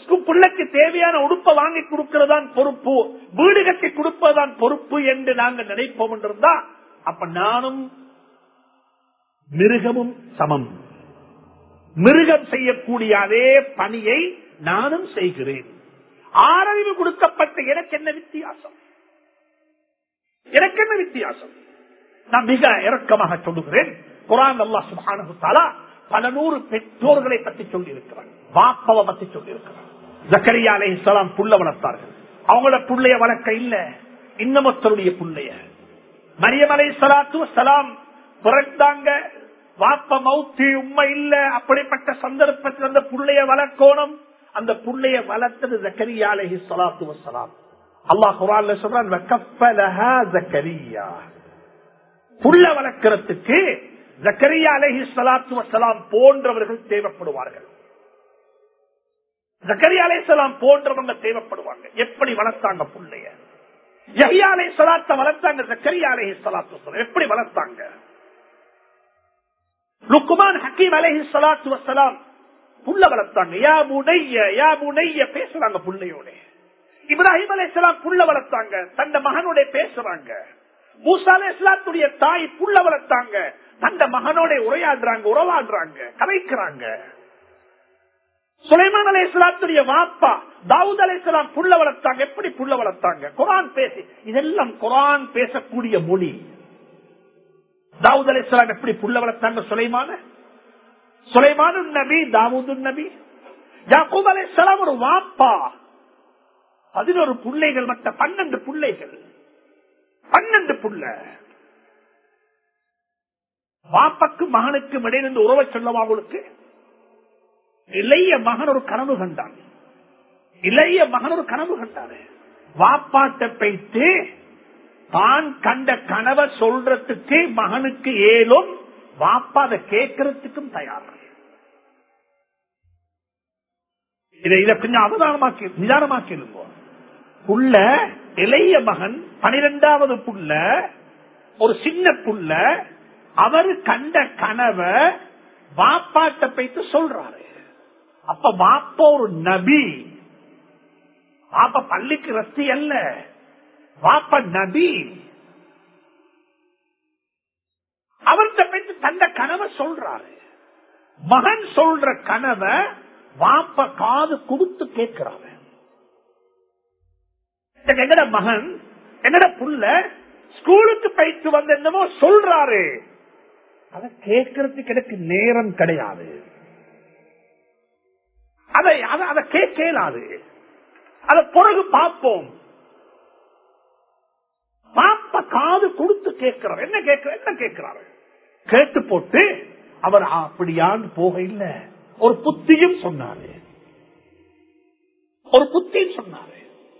பிள்ளைக்கு தேவையான உடுப்பை வாங்கி கொடுக்கிறதான் பொறுப்பு வீடு கட்டி கொடுப்பதுதான் பொறுப்பு என்று நாங்கள் நினைப்போம் என்றிருந்தா அப்ப நானும் மிருகமும் சமம் மிருகம் செய்யக்கூடிய அதே பணியை நானும் செய்கிறேன் ஆறறிவு கொடுக்கப்பட்ட எனக்கு என்ன வித்தியாசம் எனக்கு என்ன வித்தியாசம் நான் மிக இறக்கமாக சொல்லுகிறேன் குரான் அல்லா சுபானு தாலா பல நூறு பெற்றோர்களை பற்றி சொல்லி இருக்கிறார் வாப்பவை பற்றி சொல்லி இருக்கிறார் ஜக்கரியா அலை இஸ்லாம் புள்ள வளர்த்தார்கள் அவங்களோட புள்ளைய வளர்க்க இல்ல இன்னமத்தருடைய புள்ளைய மரியம் அலை சலாத்து சலாம் பிறந்தாங்க வாப்ப மௌத்தி உண்மை இல்ல அப்படிப்பட்ட சந்தர்ப்பத்தில் அந்த புள்ளைய வளர்க்கோணும் அந்த புள்ளைய வளர்த்தது ஜக்கரியா அலஹி சலாத்து வசலாம் அல்லாஹ் குரான்ல சொல்றான் வக்கஃபலஹா ஜக்கரியா புள்ள வளர்க்கறதுக்கு ஜக்கரியா அலஹி சலாத்து வசலாம் போன்றவர்கள் தேவைப்படுவார்கள் ஜக்கரியா அலைசலாம் போன்றவங்க தேவைப்படுவாங்க எப்படி வளர்த்தாங்க புள்ளைய யஹியா அலை சலாத்த வளர்த்தாங்க ஜக்கரியா அலஹி சலாத்து வசலாம் எப்படி வளர்த்தாங்க லுக்குமான் ஹக்கீம் அலஹி சலாத்து வசலாம் புள்ள வளர்த்தாங்க யா முனைய யா முனைய பேசுறாங்க புள்ளையோட இப்ராஹிம் அலைசலாம் புள்ள வளர்த்தாங்க தந்த மகனோட பேசுறாங்க மூசா அலைசலாத்துடைய தாய் புள்ள வளர்த்தாங்க தந்த மகனோட உரையாடுறாங்க உறவாடுறாங்க கதைக்கிறாங்க சுலைமான் அலை இஸ்லாத்துடைய வாப்பா தாவூத் அலை இஸ்லாம் புள்ள வளர்த்தாங்க எப்படி புள்ள வளர்த்தாங்க குரான் பேசி இதெல்லாம் குரான் பேசக்கூடிய மொழி தாவூத் அலை இஸ்லாம் எப்படி புள்ள வளர்த்தாங்க சுலைமான சுலைமானு நபி தாவூது நபி யாக்கூப் அலை இஸ்லாம் ஒரு வாப்பா பதினோரு பிள்ளைகள் மற்ற பன்னெண்டு பிள்ளைகள் பன்னெண்டு புள்ள வாப்பக்கு மகனுக்கு இடையிலிருந்து உறவை சொல்லவா அவளுக்கு இளைய மகன் ஒரு கனவு கண்டான் இளைய மகன் ஒரு கனவு கண்டாரு வாப்பாட்ட போயிட்டு தான் கண்ட கனவை சொல்றதுக்கு மகனுக்கு ஏலும் வாப்பா அதை கேட்கறதுக்கும் தயார் இதை இதை கொஞ்சம் அவதானமாக்கி நிதானமாக்கி இருந்தோம் புள்ள இளைய மகன் பனிரெண்டாவது புள்ள ஒரு சின்ன புள்ள அவரு கண்ட கனவை வாப்பாட்ட போயிட்டு சொல்றாரு அப்ப வாப்பா ஒரு நபி வாப்ப பள்ளிக்கு ரத்தி அல்ல வாப்ப நபி அவர்கிட்ட போயிட்டு தந்த கனவை சொல்றாரு மகன் சொல்ற கனவை வாப்ப காது கொடுத்து கேட்கிறாரு எங்கட மகன் என்னோட புள்ள ஸ்கூலுக்கு போயிட்டு வந்து என்னமோ சொல்றாரு அதை கேட்கறதுக்கு எனக்கு நேரம் கிடையாது அதை அதை கேட்க இயலாது அதை பிறகு பார்ப்போம் பாப்ப காது கொடுத்து கேட்கிறார் என்ன கேட்கிற என்ன கேட்கிறாரு கேட்டு போட்டு அவர் அப்படியான்னு போக இல்ல ஒரு புத்தியும் சொன்னாரு ஒரு புத்தியும் சொன்னாரு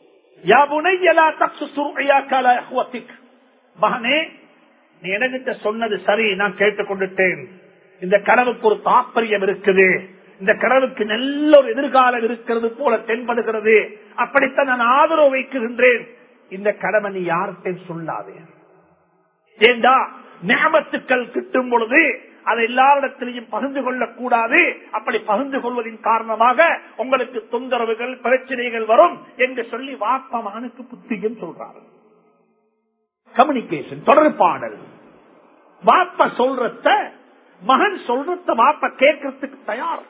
மகனே நீ எனக்கிட்ட சொன்னது சரி நான் கேட்டுக்கொண்டுட்டேன் இந்த கனவுக்கு ஒரு தாற்பயம் இருக்குது இந்த கடவுளுக்கு நல்ல ஒரு எதிர்காலம் இருக்கிறது போல தென்படுகிறது அப்படித்தான் நான் ஆதரவு வைக்கின்றேன் இந்த கடமை நீ யார்கிட்டையும் சொல்லாதே ஏண்டா ஞாபத்துக்கள் கிட்டும் பொழுது அதை எல்லாரிடத்திலையும் பகிர்ந்து கொள்ளக்கூடாது அப்படி பகிர்ந்து கொள்வதின் காரணமாக உங்களுக்கு தொந்தரவுகள் பிரச்சனைகள் வரும் என்று சொல்லி வாப்பமானுக்கு புத்தியும் சொல்றாரு கம்யூனிகேஷன் தொடர்பாடல் வாப்ப சொல்றத மகன் சொல்றத வாப்ப கேட்கறதுக்கு தயார்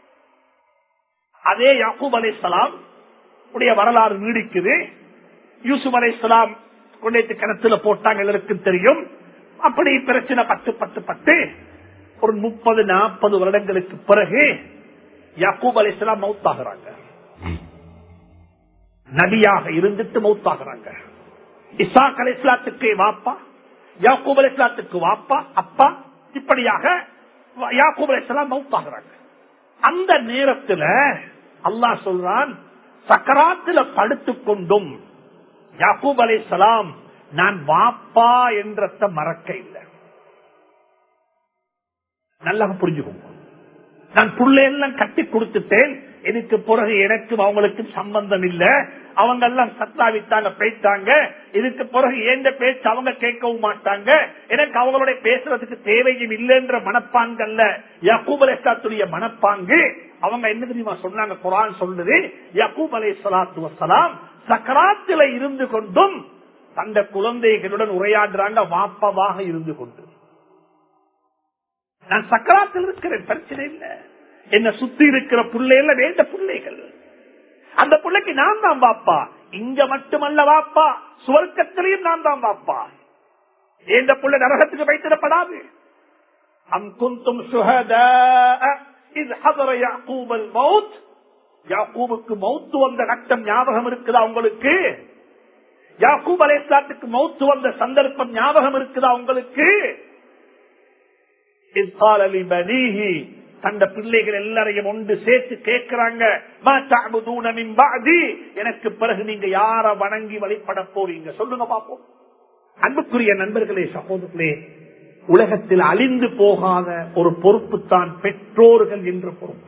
அதே யாக்கூப் அலை சலாம் உடைய வரலாறு நீடிக்குது யூசுப் அலை சலாம் கொண்டேத்து கிணத்துல போட்டாங்க எல்லாருக்கும் தெரியும் அப்படி பிரச்சனை பட்டு பட்டு பட்டு ஒரு முப்பது நாற்பது வருடங்களுக்கு பிறகு யாக்கூப் அலை சலாம் மவுத்தாகிறாங்க நபியாக இருந்துட்டு மவுத்தாகிறாங்க இசாக் அலை இஸ்லாத்துக்கு வாப்பா யாக்கூப் அலை இஸ்லாத்துக்கு வாப்பா அப்பா இப்படியாக யாக்கூப் அலை இஸ்லாம் மவுத்தாகிறாங்க அந்த நேரத்துல அல்லாஹ் சொல்றான் சக்கராத்துல படுத்துக் கொண்டும் யாக்கூப் அலை சலாம் நான் வாப்பா என்றத மறக்க இல்லை நல்லா புரிஞ்சுக்கோங்க நான் புள்ளையெல்லாம் கட்டி கொடுத்துட்டேன் இதுக்கு பிறகு எனக்கும் அவங்களுக்கும் சம்பந்தம் இல்ல அவங்க எல்லாம் சத்தாவித்தாங்க பேசிட்டாங்க இதுக்கு பிறகு ஏந்த பேச்சு அவங்க கேட்கவும் மாட்டாங்க எனக்கு அவங்களுடைய பேசுறதுக்கு தேவையும் இல்லைன்ற மனப்பாங்கல்ல யக்கூப் அலேஸ்லாத்துடைய மனப்பாங்கு அவங்க என்ன தெரியுமா சொன்னாங்க குரான் சொல்லுது யக்கூப் அலை சலாத்து வசலாம் சக்கராத்தில இருந்து கொண்டும் தந்த குழந்தைகளுடன் உரையாடுறாங்க வாப்பவாக இருந்து கொண்டு நான் சக்கராத்தில் இருக்கிறேன் பிரச்சனை இல்ல என்ன சுத்தி இருக்கிற பிள்ளைகள வேண்ட பிள்ளைகள் அந்த பிள்ளைக்கு நான் தான் வாப்பா இங்க மட்டுமல்ல வாப்பா சுவர்க்கத்திலையும் நான் தான் வாப்பா இந்த பிள்ளை நரகத்துக்கு வைத்திடப்படாது அம் குந்தும் இது ஹதர யாக்கூபல் மவுத் யாக்கூபுக்கு மவுத்து வந்த நட்டம் ஞாபகம் இருக்குதா உங்களுக்கு யாக்கூப் அலேஸ்லாத்துக்கு மவுத்து வந்த சந்தர்ப்பம் ஞாபகம் இருக்குதா உங்களுக்கு தந்த பிள்ளைகள் எல்லாரையும் ஒன்று சேர்த்து கேட்கிறாங்க எனக்கு பிறகு நீங்க யார வணங்கி வழிபட போறீங்க சொல்லுங்க பாப்போம் அன்புக்குரிய நண்பர்களே சகோதரர்களே உலகத்தில் அழிந்து போகாத ஒரு பொறுப்பு தான் பெற்றோர்கள் என்ற பொறுப்பு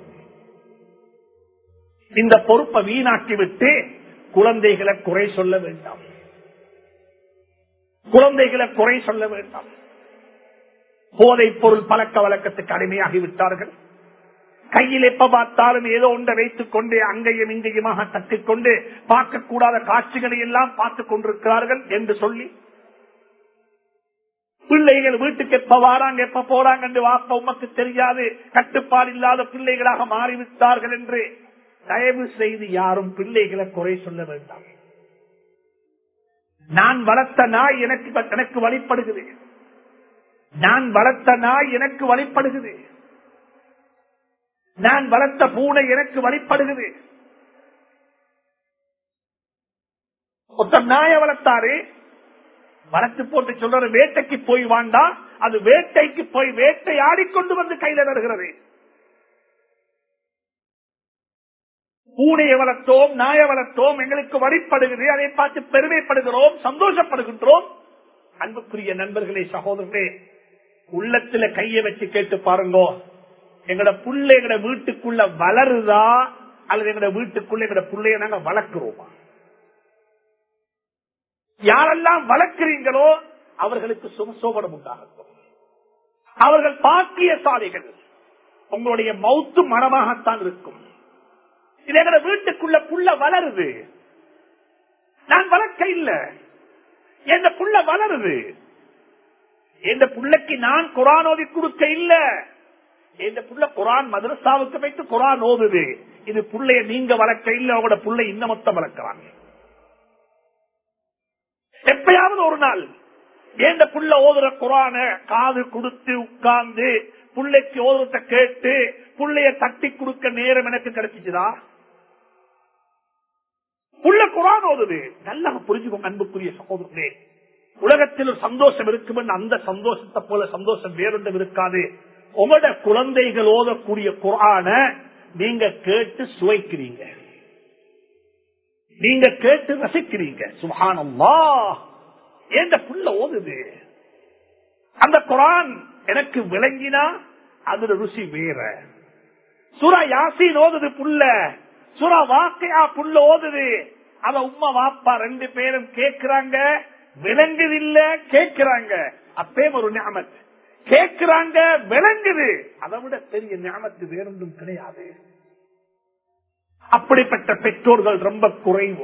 இந்த பொறுப்பை வீணாக்கி விட்டு குழந்தைகளை குறை சொல்ல வேண்டாம் குழந்தைகளை குறை சொல்ல வேண்டாம் போதைப் பொருள் பழக்க வழக்கத்துக்கு அடிமையாகி விட்டார்கள் கையில் எப்ப பார்த்தாலும் ஏதோ ஒன்றை வைத்துக் கொண்டு அங்கேயும் இங்கேயுமாக தட்டிக்கொண்டு பார்க்கக்கூடாத காட்சிகளை எல்லாம் பார்த்துக் கொண்டிருக்கிறார்கள் என்று சொல்லி பிள்ளைகள் வீட்டுக்கு எப்ப வாராங்க எப்ப போறாங்க என்று வாப்ப உமக்கு தெரியாது கட்டுப்பாடு இல்லாத பிள்ளைகளாக மாறிவிட்டார்கள் என்று தயவு செய்து யாரும் பிள்ளைகளை குறை சொல்ல வேண்டாம் நான் வளர்த்த நாய் எனக்கு எனக்கு வழிபடுகிறது நான் வளர்த்த நாய் எனக்கு வழிபடுகிறது நான் வளர்த்த பூனை எனக்கு வழிபடுகிறது ஒருத்தர் நாய வளர்த்தாரு வளர்த்து போட்டு சொல்ற வேட்டைக்கு போய் வாண்டா அது வேட்டைக்கு போய் வேட்டை ஆடிக்கொண்டு வந்து கையில வருகிறது பூனையை வளர்த்தோம் நாய வளர்த்தோம் எங்களுக்கு வழிபடுகிறது அதை பார்த்து பெருமைப்படுகிறோம் சந்தோஷப்படுகின்றோம் அன்புக்குரிய நண்பர்களே சகோதரர்களே உள்ளத்துல கைய வச்சு கேட்டு பாருங்க எங்கட புள்ள எங்கட வீட்டுக்குள்ள வளருதா அல்லது எங்கட வீட்டுக்குள்ள எங்கட புள்ளைய நாங்க வளர்க்கிறோமா யாரெல்லாம் வளர்க்கிறீங்களோ அவர்களுக்கு சுமசோபனம் உண்டாகட்டும் அவர்கள் பாக்கியசாலிகள் உங்களுடைய மௌத்து மனமாகத்தான் இருக்கும் இது எங்கட வீட்டுக்குள்ள புள்ள வளருது நான் வளர்க்க இல்ல எந்த புள்ள வளருது எந்த புள்ளைக்கு நான் குரான் ஓதி கொடுக்க இல்ல எந்த புள்ள குரான் மதரசாவுக்கு வைத்து குரான் ஓதுது இது புள்ளைய நீங்க வளர்க்க இல்ல அவங்களோட புள்ளை இந்த மொத்தம் வளர்க்கிறாங்க எப்பயாவது ஒரு நாள் ஏந்த புள்ள ஓதுற குரான காது கொடுத்து உட்கார்ந்து புள்ளைக்கு ஓதுறத கேட்டு புள்ளைய தட்டி கொடுக்க நேரம் எனக்கு கிடைச்சிச்சுதா புள்ள குரான் ஓதுது நல்லா புரிஞ்சுக்கோங்க அன்புக்குரிய சகோதரர்களே உலகத்தில் ஒரு சந்தோஷம் இருக்கும் அந்த சந்தோஷத்தை போல சந்தோஷம் வேறொன்றும் இருக்காது உங்களோட குழந்தைகள் ஓதக்கூடிய குரான நீங்க கேட்டு சுவைக்கிறீங்க நீங்க கேட்டு ரசிக்கிறீங்க சுகானம்மா ஏந்த புள்ள ஓதுது அந்த குரான் எனக்கு விளங்கினா அதுல ருசி வேற சுரா யாசின் ஓதுது புள்ள சுரா வாக்கையா புள்ள ஓதுது அத உம்மா வாப்பா ரெண்டு பேரும் கேக்குறாங்க விளங்குதில்ல கேக்குறாங்க அப்பே ஒரு ஞாபகம் கேக்குறாங்க விளங்குது அதை விட பெரிய ஞாபகத்து வேறொன்றும் கிடையாது அப்படிப்பட்ட பெற்றோர்கள் ரொம்ப குறைவு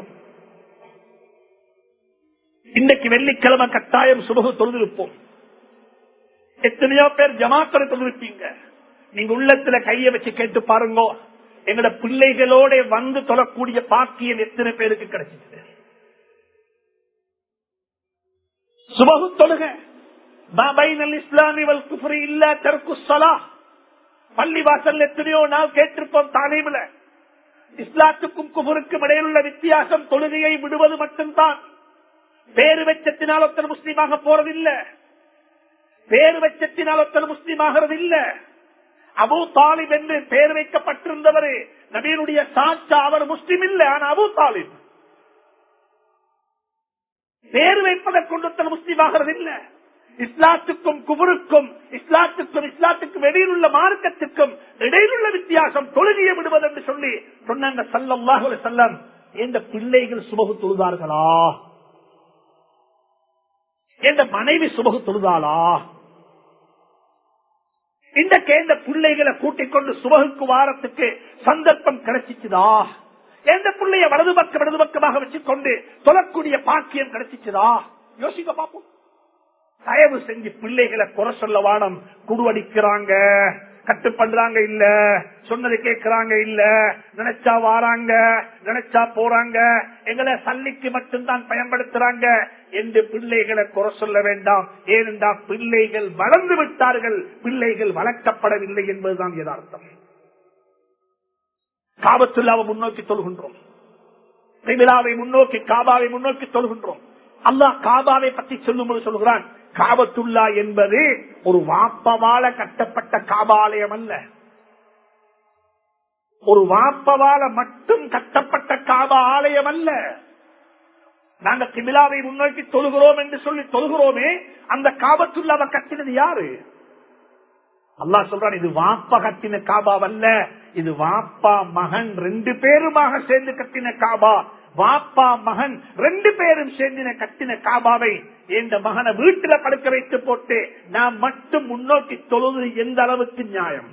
இன்னைக்கு வெள்ளிக்கிழமை கட்டாயம் சுபகு தொழுதிருப்போம் எத்தனையோ பேர் ஜமாத்தரை தொழுவிப்பீங்க நீங்க உள்ளத்துல கைய வச்சு கேட்டு பாருங்க எங்கட பிள்ளைகளோட வந்து தொழக்கூடிய பாக்கியம் எத்தனை பேருக்கு கிடைச்சிச்சு சுபகு தொழுக இஸ்லாமி குஃபரி இல்ல தெற்கு சலா பள்ளி வாசல் எத்தனையோ நாள் கேட்டிருப்போம் தாலீமில் இஸ்லாத்துக்கும் குபருக்கும் இடையில் உள்ள வித்தியாசம் தொழுகையை விடுவது மட்டும்தான் பேரு வெச்சத்தினால் ஒருத்தர் முஸ்லீமாக போறதில்ல பேரு வெச்சத்தினால் ஒருத்தர் முஸ்லீம் ஆகிறது இல்ல அபு தாலிப் என்று பேர் வைக்கப்பட்டிருந்தவர் நபீனுடைய சாட்சா அவர் முஸ்லீம் இல்ல ஆனா அபு தாலிப் பேர் வைப்பதை கொண்டு ஒருத்தர் முஸ்லீம் ஆகிறது இல்ல இஸ்லாத்துக்கும் குபருக்கும் இஸ்லாத்துக்கும் இஸ்லாத்துக்கும் இடையில் உள்ள மார்க்கத்துக்கும் இடையில் உள்ள வித்தியாசம் தொழுகையை விடுவது என்று சொல்லி சொன்னாங்க சல்லாஹு செல்லம் எந்த பிள்ளைகள் சுபகு தொழுதார்களா எந்த மனைவி சுபகு தொழுதாளா இந்த கேந்த பிள்ளைகளை கூட்டிக் கொண்டு சுபகுக்கு வாரத்துக்கு சந்தர்ப்பம் கிடைச்சிச்சுதா எந்த பிள்ளைய வலது பக்கம் வலது பக்கமாக வச்சுக்கொண்டு தொழக்கூடிய பாக்கியம் கிடைச்சிச்சுதா யோசிக்க பார்ப்போம் தயவு செஞ்சு பிள்ளைகளை குறை சொல்ல வானம் குடுவடிக்கிறாங்க கட்டு பண்றாங்க இல்ல சொன்னதை கேட்கிறாங்க இல்ல நினைச்சா வாராங்க நினைச்சா போறாங்க எங்களை சல்லிக்கு மட்டும்தான் பயன்படுத்துறாங்க என்று பிள்ளைகளை குறை சொல்ல வேண்டாம் ஏனென்றால் பிள்ளைகள் வளர்ந்து விட்டார்கள் பிள்ளைகள் வளர்க்கப்படவில்லை என்பதுதான் யதார்த்தம் காபத்துல்லாவை முன்னோக்கி தொழுகின்றோம் திமிலாவை முன்னோக்கி காபாவை முன்னோக்கி தொழுகின்றோம் அல்லாஹ் காபாவை பற்றி சொல்லும்போது சொல்கிறான் காபத்துல்லா என்பது ஒரு வாப்பவால கட்டப்பட்ட காபாலயம் அல்ல ஒரு வாப்பவால மட்டும் கட்டப்பட்ட காபா ஆலயம் அல்ல நாங்க திமிலாவை முன்னோக்கி தொழுகிறோம் என்று சொல்லி தொழுகிறோமே அந்த காபத்துல்லாவை கட்டினது யாரு அல்லா சொல்றான் இது வாப்பா கட்டின காபாவல்ல இது வாப்பா மகன் ரெண்டு பேருமாக சேர்ந்து கட்டின காபா வாப்பா மகன் ரெண்டு பேரும் சேர்ந்தின கட்டின காபாவை எந்த மகனை வீட்டுல படுக்க வைத்து போட்டு நான் மட்டும் முன்னோக்கி தொழுது எந்த அளவுக்கு நியாயம்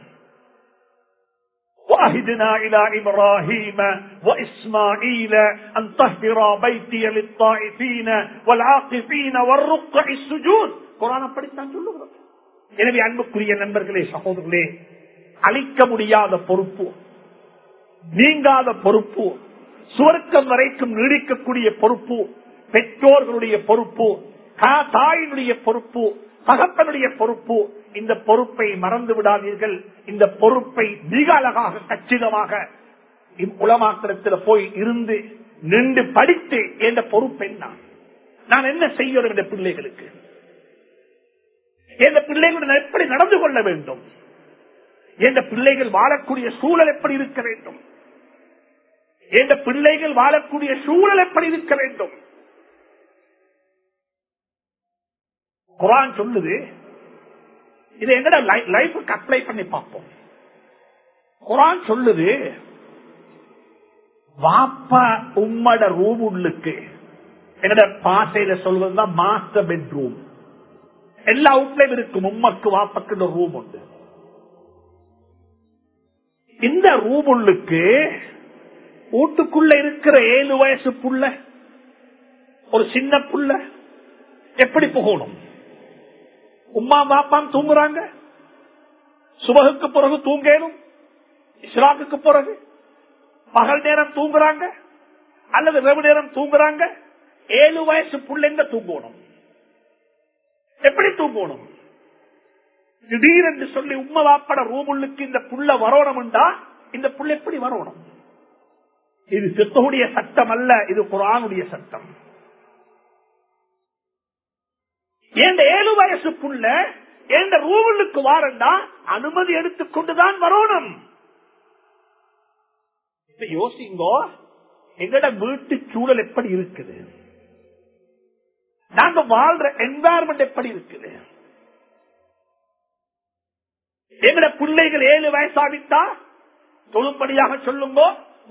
واهدنا الى ابراهيم واسماعيل ان طهر بيتي للطائفين والعاقفين والركع السجود குரான் அப்படித்தான் சொல்லுகிறோம் எனவே அன்புக்குரிய நண்பர்களே சகோதரர்களே அழிக்க முடியாத பொறுப்பு நீங்காத பொறுப்பு சுவர்க்கம் வரைக்கும் நீடிக்கக்கூடிய பொறுப்பு பெற்றோர்களுடைய பொறுப்பு தாயினுடைய பொறுப்பு தகப்பனுடைய பொறுப்பு இந்த பொறுப்பை மறந்து விடாதீர்கள் இந்த பொறுப்பை மிக அழகாக கச்சிதமாக உலமாத்திரத்தில் போய் இருந்து நின்று படித்து என்ற பொறுப்பு என்ன நான் என்ன செய்யணும் இந்த பிள்ளைகளுக்கு எந்த பிள்ளைகளுடன் எப்படி நடந்து கொள்ள வேண்டும் எந்த பிள்ளைகள் வாழக்கூடிய சூழல் எப்படி இருக்க வேண்டும் எந்த பிள்ளைகள் வாழக்கூடிய சூழல் எப்படி இருக்க வேண்டும் குரான் சொல்லுது இதை எங்கட லைஃபுக்கு அப்ளை பண்ணி பார்ப்போம் குரான் சொல்லுது வாப்பா உம்மட ரூம் உள்ளுக்கு எங்கட பாசையில சொல்வதுதான் மாஸ்டர் பெட்ரூம் எல்லா அவுட்லையும் இருக்கும் உம்மக்கு வாப்பக்கு ரூம் உண்டு இந்த ரூம் உள்ளுக்கு வீட்டுக்குள்ள இருக்கிற ஏழு வயசு புள்ள ஒரு சின்ன புள்ள எப்படி போகணும் உமா பாப்பாம் தூங்குறாங்க சுபகுக்கு பிறகு தூங்கணும் இஸ்லாமுக்கு பிறகு பகல் நேரம் தூங்குறாங்க அல்லது ரெவு நேரம் தூங்குறாங்க ஏழு வயசு புள்ளைங்க தூங்கணும் எப்படி தூங்கணும் திடீரென்று சொல்லி உண்மை வாப்பட ரூமுள்ளுக்கு இந்த புள்ள வரணும்டா இந்த புள்ள எப்படி வரணும் இது சித்தகுடைய சட்டம் அல்ல இது குரானுடைய சட்டம் எந்த ஏழு வயசு புள்ள எந்த ரூமுள்ளுக்கு வாரண்டா அனுமதி எடுத்துக்கொண்டுதான் வரணும் யோசிங்கோ எங்கட வீட்டு சூழல் எப்படி இருக்குது நாங்க வாழ்ற என்வாரன்மெண்ட் எப்படி இருக்குது எங்கட பிள்ளைகள் ஏழு வயசாவிட்டா தொழும்படியாக சொல்லுங்கோ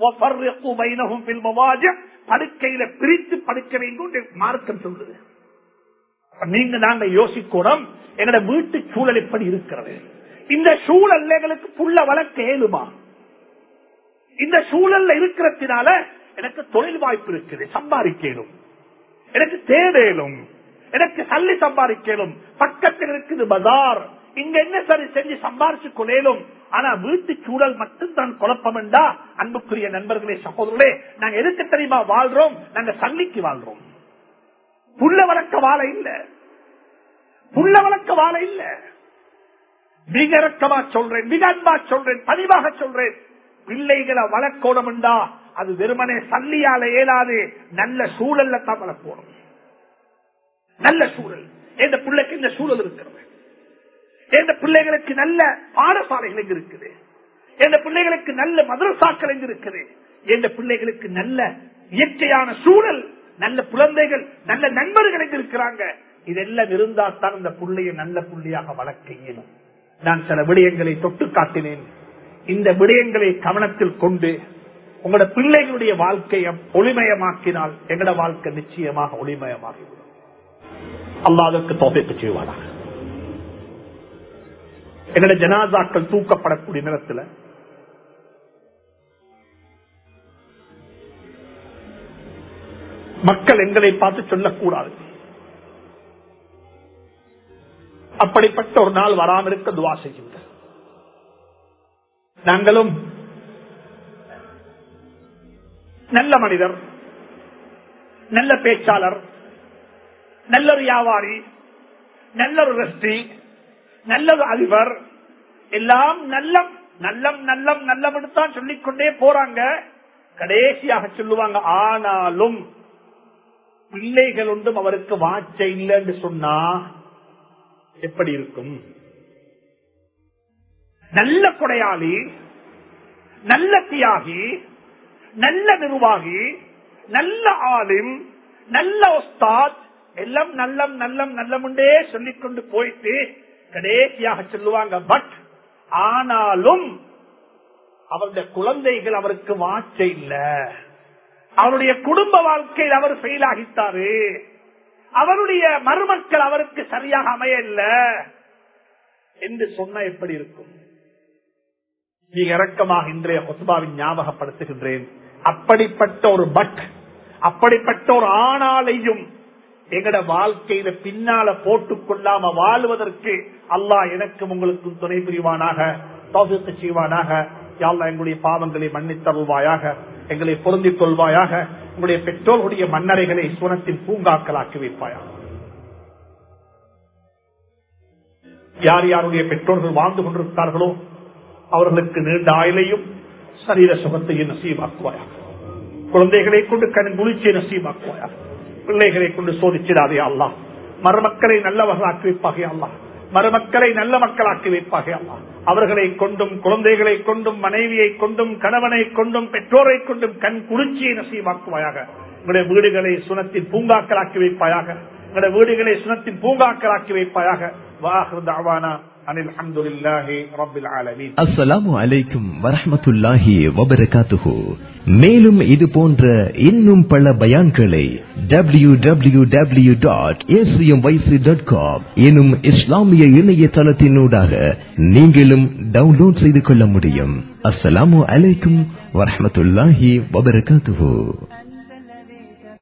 படுக்கையில பிரித்து படுக்க வேண்டும் மார்க்கம் சொல்லுது நீங்க நாங்க யோசிக்கணும் எங்கட வீட்டு சூழல் எப்படி இருக்கிறது இந்த சூழல் எங்களுக்கு புள்ள வளர்க்க ஏழுமா இந்த சூழல்ல இருக்கிறதுனால எனக்கு தொழில் வாய்ப்பு இருக்குது சம்பாதிக்கணும் எனக்கு தேடலும் எனக்கு சல்லி சம்பாதிக்கலும் பக்கத்தில் இருக்குது பஜார் இங்க என்ன சரி செஞ்சு சம்பாரிச்சு கொள்ளலும் ஆனா வீட்டு சூழல் மட்டும் தான் குழப்பம் என்றா அன்புக்குரிய நண்பர்களே சகோதரர்களே நாங்க எதுக்கு தெரியுமா வாழ்றோம் நாங்க சல்லிக்கு வாழ்றோம் புள்ள வளர்க்க வாழ இல்ல புள்ள வளர்க்க வாழ இல்ல மிக இறக்கமா சொல்றேன் மிக அன்பா சொல்றேன் பதிவாக சொல்றேன் பிள்ளைகளை வளர்க்கணும் என்றா அது வெறுமனே சல்லியால இயலாது நல்ல சூழல்ல தான் வளர்க்கணும் நல்ல சூழல் எந்த பிள்ளைக்கு இந்த சூழல் இருக்கிறது எந்த பிள்ளைகளுக்கு நல்ல பாடசாலைகள் எங்க இருக்குது எந்த பிள்ளைகளுக்கு நல்ல மதரசாக்கள் எங்க இருக்குது எந்த பிள்ளைகளுக்கு நல்ல இயற்கையான சூழல் நல்ல குழந்தைகள் நல்ல நண்பர்கள் எங்க இருக்கிறாங்க இதெல்லாம் இருந்தா தான் இந்த புள்ளைய நல்ல புள்ளியாக வளர்க்க இயலும் நான் சில விடயங்களை தொட்டு காட்டினேன் இந்த விடயங்களை கவனத்தில் கொண்டு உங்களோட பிள்ளைகளுடைய வாழ்க்கையை ஒளிமயமாக்கினால் எங்கட வாழ்க்கை நிச்சயமாக ஒளிமயமாகிவிடும் அல்லாஹ் அதற்கு தோப்பிக்கு செய்வாராக எங்கட ஜனாதாக்கள் தூக்கப்படக்கூடிய நேரத்தில் மக்கள் எங்களை பார்த்து சொல்லக்கூடாது அப்படிப்பட்ட ஒரு நாள் வராமல் இருக்க துவா செய்யுங்கள் நாங்களும் நல்ல மனிதர் நல்ல பேச்சாளர் நல்ல ஒரு வியாபாரி நல்ல ஒரு ரெஸ்டி நல்ல ஒரு அதிபர் எல்லாம் நல்லம் நல்லம் நல்லம் நல்லம் தான் சொல்லிக்கொண்டே போறாங்க கடைசியாக சொல்லுவாங்க ஆனாலும் பிள்ளைகள் ஒன்றும் அவருக்கு வாச்ச இல்லைன்னு சொன்னா எப்படி இருக்கும் நல்ல கொடையாளி நல்ல தியாகி நல்ல நிர்வாகி நல்ல ஆலிம் நல்ல ஒஸ்தாத் எல்லாம் நல்லம் நல்லம் நல்லமுண்டே சொல்லிக் கொண்டு போயிட்டு கடைசியாக சொல்லுவாங்க பட் ஆனாலும் அவருடைய குழந்தைகள் அவருக்கு வாச்ச இல்ல அவருடைய குடும்ப வாழ்க்கையில் அவர் ஃபெயில் ஆகித்தாரு அவருடைய மருமக்கள் அவருக்கு சரியாக அமைய இல்ல என்று சொன்ன எப்படி இருக்கும் நீ இறக்கமாக இன்றைய ஹொசுபாவின் ஞாபகப்படுத்துகின்றேன் அப்படிப்பட்ட ஒரு பட் அப்படிப்பட்ட ஒரு ஆணாலையும் எங்கட வாழ்க்கையில பின்னால போட்டுக் கொள்ளாம வாழ்வதற்கு அல்லாஹ் எனக்கும் உங்களுக்கும் துணை புரிவானாக தோசத்து செய்வானாக யாழ்லா எங்களுடைய பாவங்களை மன்னித்தருள்வாயாக எங்களை பொருந்திக் கொள்வாயாக உங்களுடைய பெற்றோர்களுடைய மன்னரைகளை சுனத்தின் பூங்காக்களாக்கி வைப்பாயாக யார் யாருடைய பெற்றோர்கள் வாழ்ந்து கொண்டிருக்கிறார்களோ அவர்களுக்கு நீண்ட ஆயிலையும் சரீர சுகத்தையும் நசீவாக்குவாயாக குழந்தைகளை கொண்டு கண் குளிர்ச்சியை நசீவாக்குவாயாக பிள்ளைகளை கொண்டு சோதிச்சிடாதே அல்லா மருமக்களை நல்லவர்களாக்கி வைப்பாக அல்லா மருமக்களை நல்ல மக்களாக்கி வைப்பாக அல்லா அவர்களை கொண்டும் குழந்தைகளை கொண்டும் மனைவியை கொண்டும் கணவனை கொண்டும் பெற்றோரை கொண்டும் கண் குளிர்ச்சியை நசீவாக்குவாயாக உங்களுடைய வீடுகளை சுனத்தின் பூங்காக்களாக்கி வைப்பாயாக உங்களுடைய வீடுகளை சுனத்தின் பூங்காக்களாக்கி வைப்பாயாக வாஹர் தாவானா அனில் அஹமதுல்லாஹி ரபில் ஆலமீன் அஸ்ஸலாமு அலைக்கும் வரஹ்மத்துல்லாஹி வபரகாத்துஹு மேலும் இது போன்ற இன்னும் பல பயான்களை W W W dot dot com எனும் இஸ்லாமிய இணையதளத்தினூடாக நீங்களும் டவுன்லோட் செய்து கொள்ள முடியும் அஸ்ஸலாமு அலைக்கும் வரஹ்மத்துல்லாஹி வபரகாத்துஹு